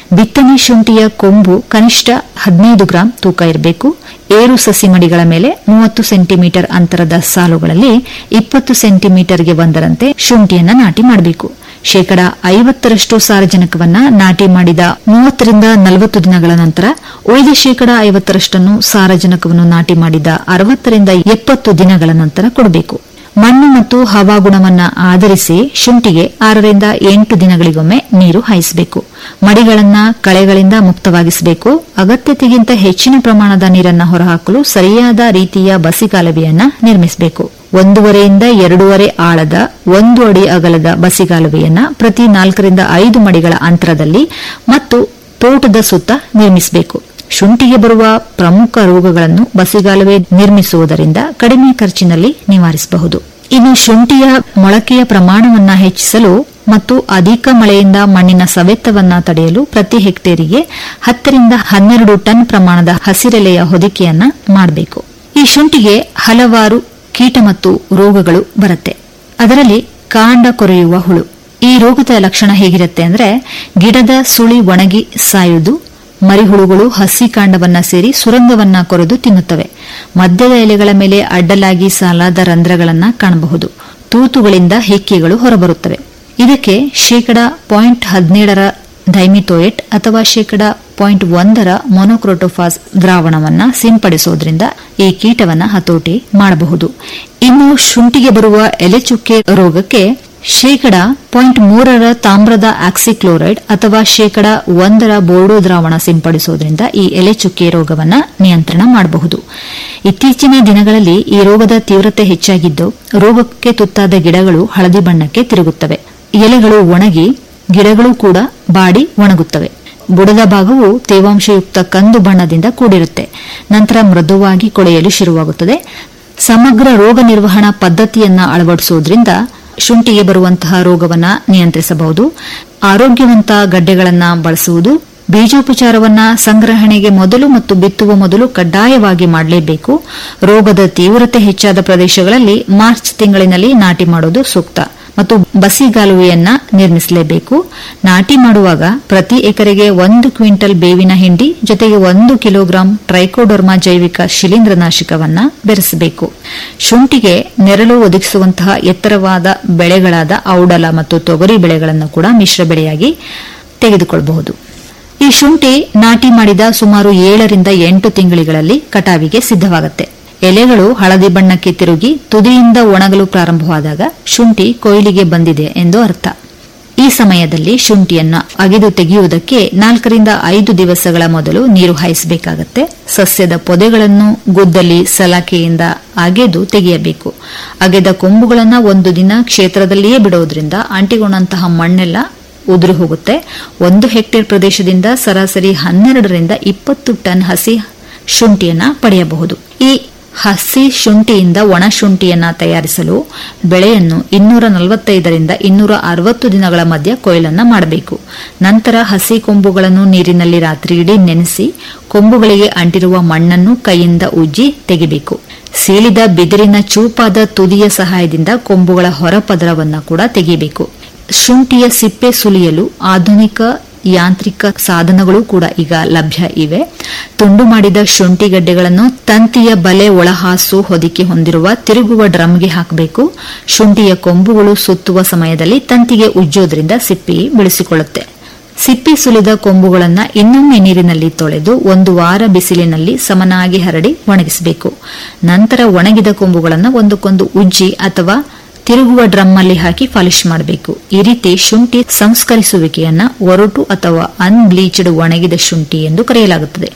ಬಿತ್ತನೆ ಶುಂಠಿಯ ಕೊಂಬು ಕನಿಷ್ಠ ಹದಿನೈದು ಗ್ರಾಂ ತೂಕ ಇರಬೇಕು ಏರು ಸಸಿ ಮಡಿಗಳ ಮೇಲೆ ಮೂವತ್ತು ಸೆಂಟಿಮೀಟರ್ ಅಂತರದ ಸಾಲುಗಳಲ್ಲಿ ಇಪ್ಪತ್ತು ಸೆಂಟಿಮೀಟರ್ಗೆ ಒಂದರಂತೆ ಶುಂಠಿಯನ್ನ ನಾಟಿ ಮಾಡಬೇಕು ಶೇಕಡ ಐವತ್ತರಷ್ಟು ಸಾರಜನಕವನ್ನ ನಾಟಿ ಮಾಡಿದ ಮೂವತ್ತರಿಂದ ನಲವತ್ತು ದಿನಗಳ ನಂತರ ಉಳಿದ ಶೇಕಡ ಐವತ್ತರಷ್ಟನ್ನು ಸಾರಜನಕವನ್ನು ನಾಟಿ ಮಾಡಿದ ಅರವತ್ತರಿಂದ ಎಪ್ಪತ್ತು ದಿನಗಳ ನಂತರ ಕೊಡಬೇಕು ಮಣ್ಣು ಮತ್ತು ಹವಾಗುಣವನ್ನ ಆಧರಿಸಿ ಶುಂಠಿಗೆ ಆರರಿಂದ ಎಂಟು ದಿನಗಳಿಗೊಮ್ಮೆ ನೀರು ಹಾಯಿಸಬೇಕು ಮಡಿಗಳನ್ನ ಕಳೆಗಳಿಂದ ಮುಕ್ತವಾಗಿಸಬೇಕು ಅಗತ್ಯತೆಗಿಂತ ಹೆಚ್ಚಿನ ಪ್ರಮಾಣದ ನೀರನ್ನ ಹೊರಹಾಕಲು ಸರಿಯಾದ ರೀತಿಯ ಬಸಿಗಾಲುವೆಯನ್ನ ನಿರ್ಮಿಸಬೇಕು ಒಂದೂವರೆಯಿಂದ ಎರಡೂವರೆ ಆಳದ ಒಂದು ಅಡಿ ಅಗಲದ ಬಸಿಗಾಲುವೆಯನ್ನ ಪ್ರತಿ ನಾಲ್ಕರಿಂದ ಐದು ಮಡಿಗಳ ಅಂತರದಲ್ಲಿ ಮತ್ತು ತೋಟದ ಸುತ್ತ ನಿರ್ಮಿಸಬೇಕು ಶುಂಠಿಗೆ ಬರುವ ಪ್ರಮುಖ ರೋಗಗಳನ್ನು ಬಸಿಗಾಲುವೆ ನಿರ್ಮಿಸುವುದರಿಂದ ಕಡಿಮೆ ಖರ್ಚಿನಲ್ಲಿ ನಿವಾರಿಸಬಹುದು ಇನ್ನು ಶುಂಠಿಯ ಮೊಳಕೆಯ ಪ್ರಮಾಣವನ್ನ ಹೆಚ್ಚಿಸಲು ಮತ್ತು ಅಧಿಕ ಮಳೆಯಿಂದ ಮಣ್ಣಿನ ಸವೆತವನ್ನ ತಡೆಯಲು ಪ್ರತಿ ಹೆಕ್ಟೇರಿಗೆ ಹತ್ತರಿಂದ ಹನ್ನೆರಡು ಟನ್ ಪ್ರಮಾಣದ ಹಸಿರೆಲೆಯ ಹೊದಿಕೆಯನ್ನ ಮಾಡಬೇಕು ಈ ಶುಂಠಿಗೆ ಹಲವಾರು ಕೀಟ ಮತ್ತು ರೋಗಗಳು ಬರುತ್ತೆ ಅದರಲ್ಲಿ ಕಾಂಡ ಕೊರೆಯುವ ಹುಳು ಈ ರೋಗದ ಲಕ್ಷಣ ಹೇಗಿರುತ್ತೆ ಅಂದ್ರೆ ಗಿಡದ ಸುಳಿ ಒಣಗಿ ಸಾಯುವುದು ಮರಿಹುಳುಗಳು ಹಸಿ ಕಾಂಡವನ್ನ ಸೇರಿ ಸುರಂಗವನ್ನ ಕೊರೆದು ತಿನ್ನುತ್ತವೆ ಮಧ್ಯದ ಎಲೆಗಳ ಮೇಲೆ ಅಡ್ಡಲಾಗಿ ಸಾಲಾದ ರಂಧ್ರಗಳನ್ನ ಕಾಣಬಹುದು ತೂತುಗಳಿಂದ ಹಿಕ್ಕಿಗಳು ಹೊರಬರುತ್ತವೆ ಇದಕ್ಕೆ ಶೇಕಡ ಪಾಯಿಂಟ್ ಹದಿನೇಳರ ಡೈಮಿಥೋಯೇಟ್ ಅಥವಾ ಶೇಕಡ ಪಾಯಿಂಟ್ ಒಂದರ ಮೊನೊಕ್ರೋಟೋಫಾಸ್ ದ್ರಾವಣವನ್ನ ಸಿಂಪಡಿಸುವುದರಿಂದ ಈ ಕೀಟವನ್ನ ಹತೋಟಿ ಮಾಡಬಹುದು ಇನ್ನು ಶುಂಠಿಗೆ ಬರುವ ಎಲೆಚುಕ್ಕೆ ರೋಗಕ್ಕೆ ಶೇಕಡ ಪಾಯಿಂಟ್ ಮೂರರ ತಾಮ್ರದ ಆಕ್ಸಿಕ್ಲೋರೈಡ್ ಅಥವಾ ಶೇಕಡ ಒಂದರ ಬೋರ್ಡೋ ದ್ರಾವಣ ಸಿಂಪಡಿಸುವುದರಿಂದ ಈ ಎಲೆಚುಕ್ಕೆ ರೋಗವನ್ನು ನಿಯಂತ್ರಣ ಮಾಡಬಹುದು ಇತ್ತೀಚಿನ ದಿನಗಳಲ್ಲಿ ಈ ರೋಗದ ತೀವ್ರತೆ ಹೆಚ್ಚಾಗಿದ್ದು ರೋಗಕ್ಕೆ ತುತ್ತಾದ ಗಿಡಗಳು ಹಳದಿ ಬಣ್ಣಕ್ಕೆ ತಿರುಗುತ್ತವೆ ಎಲೆಗಳು ಒಣಗಿ ಗಿಡಗಳು ಕೂಡ ಬಾಡಿ ಒಣಗುತ್ತವೆ ಬುಡದ ಭಾಗವು ತೇವಾಂಶಯುಕ್ತ ಕಂದು ಬಣ್ಣದಿಂದ ಕೂಡಿರುತ್ತೆ ನಂತರ ಮೃದುವಾಗಿ ಕೊಳೆಯಲು ಶುರುವಾಗುತ್ತದೆ ಸಮಗ್ರ ರೋಗ ನಿರ್ವಹಣಾ ಪದ್ಧತಿಯನ್ನ ಅಳವಡಿಸುವುದರಿಂದ ಶುಂಠಿಗೆ ಬರುವಂತಹ ರೋಗವನ್ನ ನಿಯಂತ್ರಿಸಬಹುದು ಆರೋಗ್ಯವಂತ ಗಡ್ಡೆಗಳನ್ನ ಬಳಸುವುದು ಬೀಜೋಪಚಾರವನ್ನ ಸಂಗ್ರಹಣೆಗೆ ಮೊದಲು ಮತ್ತು ಬಿತ್ತುವ ಮೊದಲು ಕಡ್ಡಾಯವಾಗಿ ಮಾಡಲೇಬೇಕು ರೋಗದ ತೀವ್ರತೆ ಹೆಚ್ಚಾದ ಪ್ರದೇಶಗಳಲ್ಲಿ ಮಾರ್ಚ್ ತಿಂಗಳಿನಲ್ಲಿ ನಾಟಿ ಮಾಡೋದು ಸೂಕ್ತ ಮತ್ತು ಬಸಿಗಾಲುವೆಯನ್ನ ನಿರ್ಮಿಸಲೇಬೇಕು ನಾಟಿ ಮಾಡುವಾಗ ಪ್ರತಿ ಎಕರೆಗೆ ಒಂದು ಕ್ವಿಂಟಲ್ ಬೇವಿನ ಹಿಂಡಿ ಜೊತೆಗೆ ಒಂದು ಕಿಲೋಗ್ರಾಂ ಟ್ರೈಕೋಡರ್ಮಾ ಜೈವಿಕ ಶಿಲೀಂಧ್ರನಾಶಕವನ್ನ ಬೆರೆಸಬೇಕು ಶುಂಠಿಗೆ ನೆರಳು ಒದಗಿಸುವಂತಹ ಎತ್ತರವಾದ ಬೆಳೆಗಳಾದ ಔಡಲ ಮತ್ತು ತೊಗರಿ ಬೆಳೆಗಳನ್ನು ಕೂಡ ಮಿಶ್ರ ಬೆಳೆಯಾಗಿ ತೆಗೆದುಕೊಳ್ಳಬಹುದು ಈ ಶುಂಠಿ ನಾಟಿ ಮಾಡಿದ ಸುಮಾರು ಏಳರಿಂದ ಎಂಟು ತಿಂಗಳಿಗಳಲ್ಲಿ ಕಟಾವಿಗೆ ಸಿದ್ಧವಾಗುತ್ತೆ ಎಲೆಗಳು ಹಳದಿ ಬಣ್ಣಕ್ಕೆ ತಿರುಗಿ ತುದಿಯಿಂದ ಒಣಗಲು ಪ್ರಾರಂಭವಾದಾಗ ಶುಂಠಿ ಕೊಯ್ಲಿಗೆ ಬಂದಿದೆ ಎಂದು ಅರ್ಥ ಈ ಸಮಯದಲ್ಲಿ ಶುಂಠಿಯನ್ನು ಅಗೆದು ತೆಗೆಯುವುದಕ್ಕೆ ನಾಲ್ಕರಿಂದ ಐದು ದಿವಸಗಳ ಮೊದಲು ನೀರು ಹಾಯಿಸಬೇಕಾಗತ್ತೆ ಸಸ್ಯದ ಪೊದೆಗಳನ್ನು ಗುದ್ದಲಿ ಸಲಾಕೆಯಿಂದ ಅಗೆದು ತೆಗೆಯಬೇಕು ಅಗೆದ ಕೊಂಬುಗಳನ್ನು ಒಂದು ದಿನ ಕ್ಷೇತ್ರದಲ್ಲಿಯೇ ಬಿಡುವುದರಿಂದ ಅಂಟಿಕೊಂಡಂತಹ ಮಣ್ಣೆಲ್ಲ ಉದುರು ಹೋಗುತ್ತೆ ಒಂದು ಹೆಕ್ಟೇರ್ ಪ್ರದೇಶದಿಂದ ಸರಾಸರಿ ಹನ್ನೆರಡರಿಂದ ಇಪ್ಪತ್ತು ಟನ್ ಹಸಿ ಶುಂಠಿಯನ್ನ ಪಡೆಯಬಹುದು ಈ ಹಸಿ ಶುಂಠಿಯಿಂದ ಒಣ ಶುಂಠಿಯನ್ನ ತಯಾರಿಸಲು ಬೆಳೆಯನ್ನು ಇನ್ನೂರ ನಲವತ್ತೈದರಿಂದ ಇನ್ನೂರ ಅರವತ್ತು ದಿನಗಳ ಮಧ್ಯ ಕೊಯ್ಲನ್ನ ಮಾಡಬೇಕು ನಂತರ ಹಸಿ ಕೊಂಬುಗಳನ್ನು ನೀರಿನಲ್ಲಿ ರಾತ್ರಿ ಇಡೀ ನೆನೆಸಿ ಕೊಂಬುಗಳಿಗೆ ಅಂಟಿರುವ ಮಣ್ಣನ್ನು ಕೈಯಿಂದ ಉಜ್ಜಿ ತೆಗಿಬೇಕು ಸೀಳಿದ ಬಿದಿರಿನ ಚೂಪಾದ ತುದಿಯ ಸಹಾಯದಿಂದ ಕೊಂಬುಗಳ ಹೊರಪದರವನ್ನು ಕೂಡ ತೆಗೆಯಬೇಕು ಶುಂಠಿಯ ಸಿಪ್ಪೆ ಸುಲಿಯಲು ಆಧುನಿಕ ಯಾಂತ್ರಿಕ ಸಾಧನಗಳು ಕೂಡ ಈಗ ಲಭ್ಯ ಇವೆ ತುಂಡು ಮಾಡಿದ ಶುಂಠಿ ಗಡ್ಡೆಗಳನ್ನು ತಂತಿಯ ಬಲೆ ಒಳಹಾಸು ಹೊದಿಕೆ ಹೊಂದಿರುವ ತಿರುಗುವ ಡ್ರಮ್ಗೆ ಹಾಕಬೇಕು ಶುಂಠಿಯ ಕೊಂಬುಗಳು ಸುತ್ತುವ ಸಮಯದಲ್ಲಿ ತಂತಿಗೆ ಉಜ್ಜೋದ್ರಿಂದ ಸಿಪ್ಪಿ ಬೆಳೆಸಿಕೊಳ್ಳುತ್ತೆ ಸಿಪ್ಪಿ ಸುಲಿದ ಕೊಂಬುಗಳನ್ನು ಇನ್ನೊಮ್ಮೆ ನೀರಿನಲ್ಲಿ ತೊಳೆದು ಒಂದು ವಾರ ಬಿಸಿಲಿನಲ್ಲಿ ಸಮನಾಗಿ ಹರಡಿ ಒಣಗಿಸಬೇಕು ನಂತರ ಒಣಗಿದ ಕೊಂಬುಗಳನ್ನು ಒಂದಕ್ಕೊಂದು ಉಜ್ಜಿ ಅಥವಾ ತಿರುಗುವ ಡ್ರಮ್ಮಲ್ಲಿ ಹಾಕಿ ಪಾಲಿಶ್ ಮಾಡಬೇಕು ಈ ರೀತಿ ಶುಂಠಿ ಸಂಸ್ಕರಿಸುವಿಕೆಯನ್ನ ಒರಟು ಅಥವಾ ಅನ್ಬ್ಲೀಚ್ಡ್ ಒಣಗಿದ ಶುಂಠಿ ಎಂದು ಕರೆಯಲಾಗುತ್ತದೆ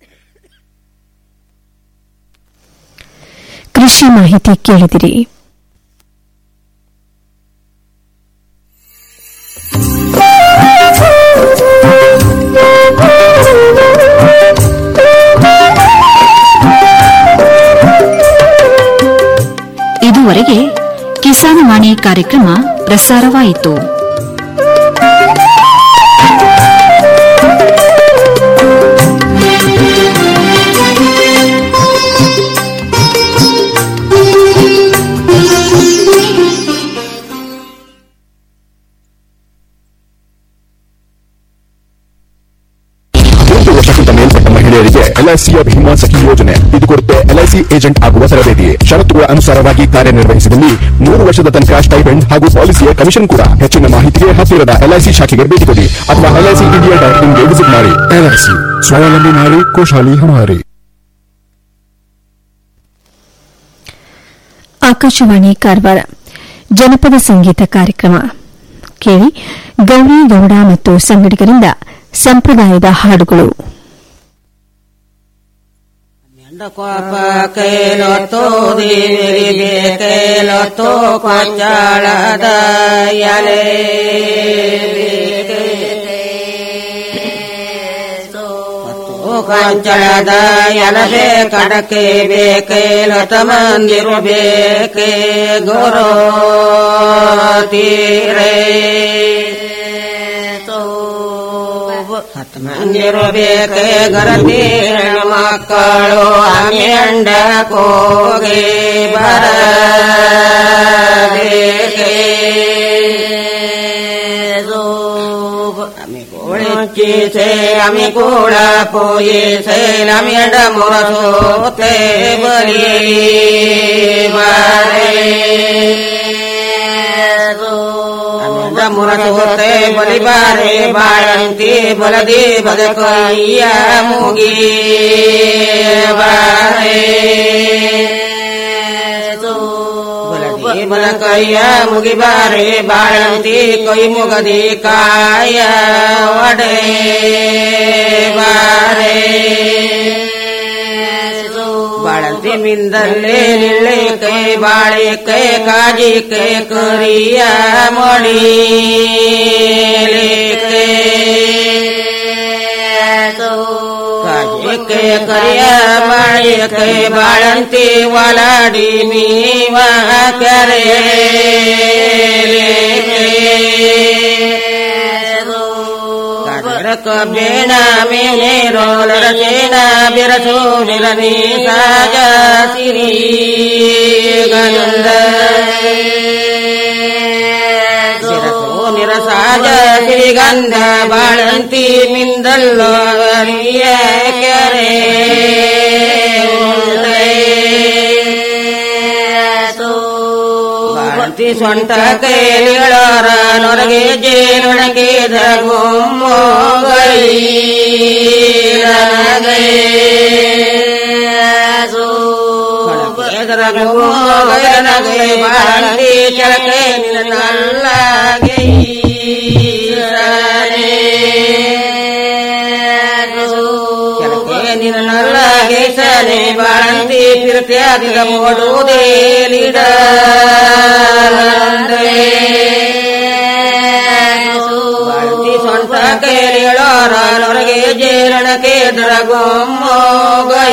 ಕೃಷಿ ಮಾಹಿತಿ ಕೇಳಿದಿರಿ ಇದುವರೆಗೆ ಕಿಸಾನ್ ವಾಣಿ ಕಾರ್ಯಕ್ರಮ ಪ್ರಸಾರವಾಯಿತು ಎಲ್ಐಸಿಯ ಭೀಮಾ ಸಖಿ ಯೋಜನೆ ಇದು ಕೊಡುತ್ತೆ ಎಲ್ಐಸಿ ಏಜೆಂಟ್ ಆಗುವ ತರಬೇತಿ ಷರತ್ತುಗಳ ಅನುಸಾರವಾಗಿ ಕಾರ್ಯನಿರ್ವಹಿಸಿದಲ್ಲಿ ಮೂರು ವರ್ಷದ ತನಕ ಸ್ಟೈಪೆಂಡ್ ಹಾಗೂ ಪಾಲಿಸಿಯ ಕಮಿಷನ್ ಕೂಡ ಹೆಚ್ಚಿನ ಮಾಹಿತಿಗೆ ಹತ್ತಿರದ ಎಲ್ಐಸಿ ಶಾಖೆಗೆ ಭೇಟಿ ಕೊಡಿ ಅಥವಾ ಎಲ್ಐಸಿ ಇಂಡಿಯಾ ಡಾಟ್ ಇನ್ಗೆ ವಿಸಿಟ್ ಮಾಡಿ ಎಲ್ಐಸಿ ಸ್ವಾವಲಂಬಿ ನಾರಿ ಖುಷಾಲಿ ಹಮಾರಿ ಆಕಾಶವಾಣಿ ಕಾರವಾರ ಜನಪದ ಸಂಗೀತ ಕಾರ್ಯಕ್ರಮ ಕೇಳಿ ಗೌರಿ ಗೌಡ ಮತ್ತು ಸಂಗಡಿಗರಿಂದ ಸಂಪ್ರದಾಯದ ಹಾಡುಗಳು ಕೋಪ ಕೈಲೊತ್ತು ದೇವಿಗೆ ಕೈಲೊತ್ತು ಕೊಂಚಾಳದ ಎಲೆ ಕೊಂಚಳದ ಎಲಬೆ ಕಡಕೆ ಬೇಕೈಲತ ಮಂದಿರು ಬೇಕೆ ಗುರು ತೀರೇ ಹತ್ತು ಮಂದಿರು ಬೇಕೆ ಗರತಿ ಮಕ್ಕಳು ಅಂಗಂಡ ಕೋಗೆ ಬರಬೇಕೆ ಗೋಳಿಸೆ ಅಮಿ ಕೂಡ ಪೋಯಿಸೆ ನಮಿಯಡ ಮೊರಸೋತೆ ಬಲಿ ಬಾರೆ ಮುರಸೋತೆ ಬಲಿಬಾರೆ ಬಾಳಂತಿ ಬಲದಿ ಬದಕಯ್ಯ ಮುಗಿ ಬಾರೆ ಬಲದಿ ಬದಕಯ್ಯ ಮುಗಿ ಬಾರೆ ಬಾಳಂತಿ ಕೈ ಮುಗದಿ ಕಾಯ ಒಡೆ ಬಾರೆ ಬಾಳಂತಿ ಮಿಂದಲ್ಲೇ ನಿಳ್ಳೆ ಕೈ ಬಾಳೆ ಕೈ ಕಾಜಿ ಕೈ ಕರಿಯ ಮಡಿ ಕಾಜಿ ಕೈ ಕರಿಯ ಬಾಳೆ ಕೈ ಬಾಳಂತಿ ಒಲಾಡಿ ಮೀವ ಕರೆ ಕಡಕ ಬೇಡ ಮೇಲೆ ರೋಲರ ಸೇನ ಬಿರಸು ನಿಲನಿ ಸಾಜ ಸಿರಿ ಗಂಧ ಬಿರಸು ನಿರಸಾಜ ಸಿರಿಗಂಧ ಬಾಳಂತಿ ಮಿಂದಲ್ಲೋ ಅರಿಯ ಕೆರೆ ಬಾಳಂತಿ ಸ್ವಂತ ಕೈಲಿಗಳರ ನೊರಗೆ ಜೇನೊಳಗೆ ಧಗುಮ್ಮೋಗೈ ನಗೆ ಬಾಳಂತಿ ಚಳಕೆ ನಿನ್ನಲ್ಲಾಗೆ ನಿನ್ನಲ್ಲಾಗೆ ಸನೆ ಬಾಳಂತಿ ಪಿರತ್ಯಾದಿಗ ಮೋಡುವುದೇಲಿಡ ಬಾಳಂತಿ ಸ್ವಂತ ಕೈಲಿಗಳರ ನೊರಗೆ ಜೇರಣಕ್ಕೆ ದರಗೊಮ್ಮೋಗೈ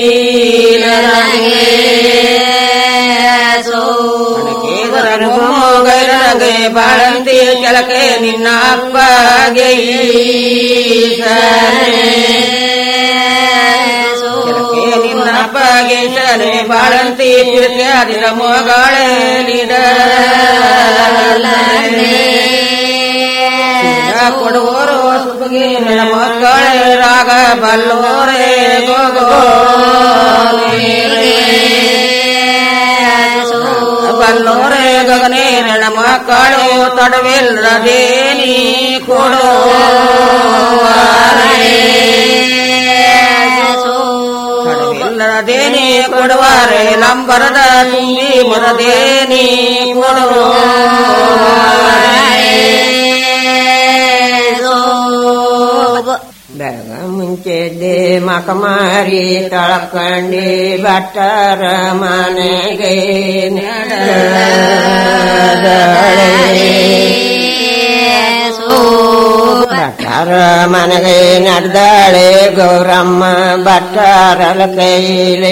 ಗೈರನಗೆ ಬಾಳಂತಿ ಕೆಳಕೆ ನಿನ್ನ ಅಪ್ಪಗೆ ಕೆಳಕೆ ನಿನ್ನ ಅಪ್ಪಗೆ ಸನೆ ಬಾಳಂತಿ ಪಿರ್ತ್ಯಾದಿರ ಮೊಗಾಳೆ ನಿಡ ಕೊಡುವವರು ಸುಬಗೆ ನನ್ನ ಮಕ್ಕಳೇ ರಾಗ ಬಲ್ಲೋರೆ gogo ಬಲ್ಲೋರೆ ಗಗನೆ ನನ್ನ ಮಕ್ಕಳು ತಡವಿಲ್ಲದೇನಿ ಕೊಡೋ ತಡವಿಲ್ಲದೇನಿ ಕೊಡುವಾರೆ ನಂಬರದ ತುಂಬಿ ಮರದೇನಿ ಕೊಡುವ ಬೆಳಗ ಮುಂಚೆದ್ದೆ ಮಕಮಾರಿ ತಳಕಂಡಿ ಭಟ್ಟರ ಮನೆಗೆ ಭಟ್ಟರ ಮನೆಗೆ ನಡೆದಾಳೆ ಗೌರಮ್ಮ ಭಟ್ಟರಲ ಕೈಲೇ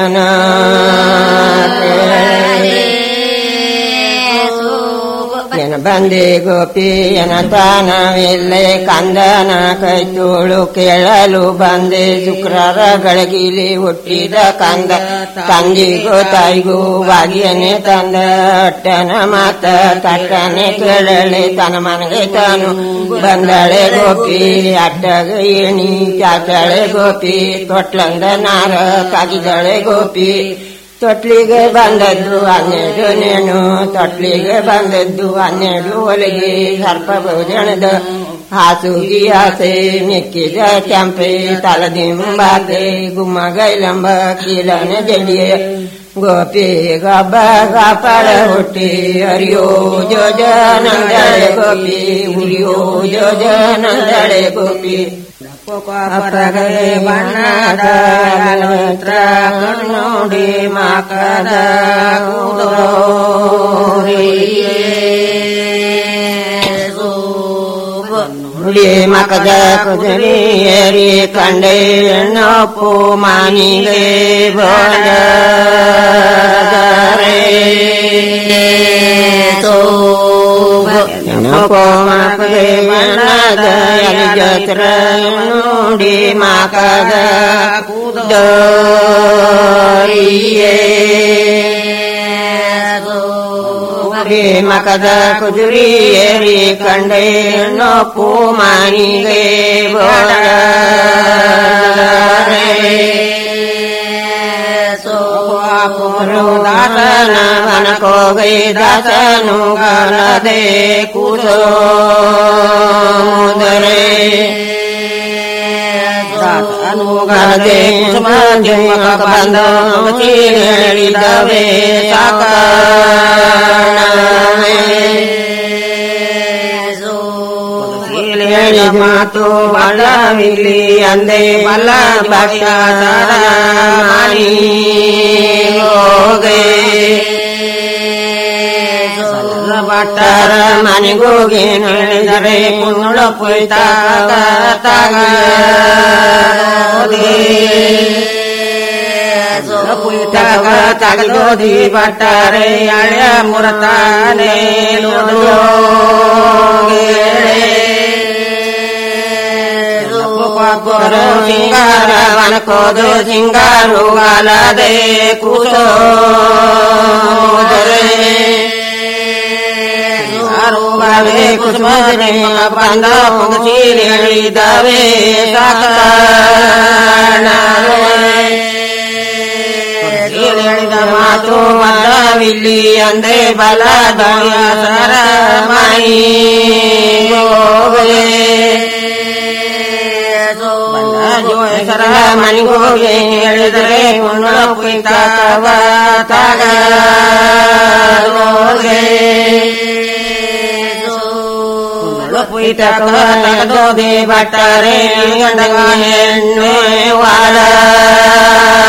ಅನಾಥ ಏನ ಬಂದೆ ಗೋಪಿ ಏನ ತಾನವಿಲ್ಲೆ ಕಂದನ ಕೈ ತೋಳು ಕೇಳಲು ಬಂದೆ ಶುಕ್ರರ ಗಳಗಿಲಿ ಹುಟ್ಟಿದ ಕಂದ ತಂಗಿಗೂ ತಾಯಿಗೂ ಬಾಗಿಯನೆ ತಂದ ಅಟ್ಟನ ಮಾತ ತಟ್ಟನೆ ಕೇಳಲೆ ತನ್ನ ಮನೆಗೆ ತಾನು ಬಂದಳೆ ಗೋಪಿ ಅಟ್ಟಗ ಏಣಿ ಚಾಚಳೆ ಗೋಪಿ ತೊಟ್ಲಂದ ನಾರ ಕಾಗಿದಳೆ ಗೋಪಿ ತೊಟ್ಲಿಗೆ ಬಂದದ್ದು ಹನ್ನೆರಡು ನೇಣು ತೊಟ್ಲಿಗೆ ಬಂದದ್ದು ಹನ್ನೆರಡು ಒಲಿಗೆ ಸರ್ಪ ಭೋಜನದ ಹಾಸುಗಿ ಆಸೆ ಮೆಕ್ಕಿದ ಕೆಂಪೆ ತಲದಿಂಬಾತೆ ಗುಮ್ಮ ಗೈಲಂಬ ಕೀಲನ ಜಡಿಯ ಗೋಪಿ ಗಬ್ಬ ಗಾಪಡ ಹುಟ್ಟಿ ಹರಿಯೋ ಜೋಜನಂದಳೆ ಗೋಪಿ ಹುರಿಯೋ ಜೋಜನಂದಳೆ ಗೋಪಿ ಅಪರಗೆ ಬಣ್ಣದ ನೇತ್ರ ಕಣ್ಣೋಡಿ ಮಾಕದ ನುಡಿ ಮಕದ ಕುದುರೆಯರಿ ಕಂಡೆ ನಪ್ಪು ಮಾನಿಗೆ ಬಡರೆ ನಪ್ಪು ಮಕದೆ ಬಣ್ಣದ ಜತ್ರ ನುಡಿ ಮಕದ ಕುದುರೆ ಮಕದ ಕುದುರೆಯರಿ ಕಂಡೆ ನಪ್ಪು ಮಾನಿಗೆ ದಾಸನ ವನಕೋಗೈ ದಾಸನು ಗಲದೆ ಕೂಸೋ ಮುದರೆ ಅನುಗಲದೆ ಕುಸುಮ ಬಂದ ಹೇಳಿದವೆ ಹೇಳಿದ ಮಾತು ಬಲವಿಲ್ಲಿ ಅಂದೆ ಬಲ ಭಕ್ತ ಮಾನಿ ಹೋಗೆ ಭಟ್ಟರ ಮನೆಗೋಗಿ ನಡೆದರೆ ಕುಂಗಳ ಪೊಯ್ತ ತಗ ಪುಯ್ತಗ ತಗದೋದಿ ಬಟ್ಟರೆ ಹಳೆಯ ಮುರತಾನೆ ಸಿಂಗಾರ ವನಕೋದು ಸಿಂಗಾರು ಅಲದೆ ಕೂಸೋ ಅರುಗವೆ ಕುಸುಮನೆ ಬಂದ ಮುಗಿಸಿ ಹೇಳಿದವೆ ಹೇಳಿದ ಮಾತು ಮದವಿಲ್ಲಿ ಅಂದೆ ಬಲ ದಳ ಮೈ ಜೋಸರ ಮನಿಗೋಗೆ ಹೇಳಿದರೆ ಉಣ್ಣ ಕುಯ್ತಾವ ತಗ ಪುಯ್ತಕದೋದೆ ಬಟ್ಟರೆ ಗಂಡಗ ಹೆಣ್ಣು ವಾಳ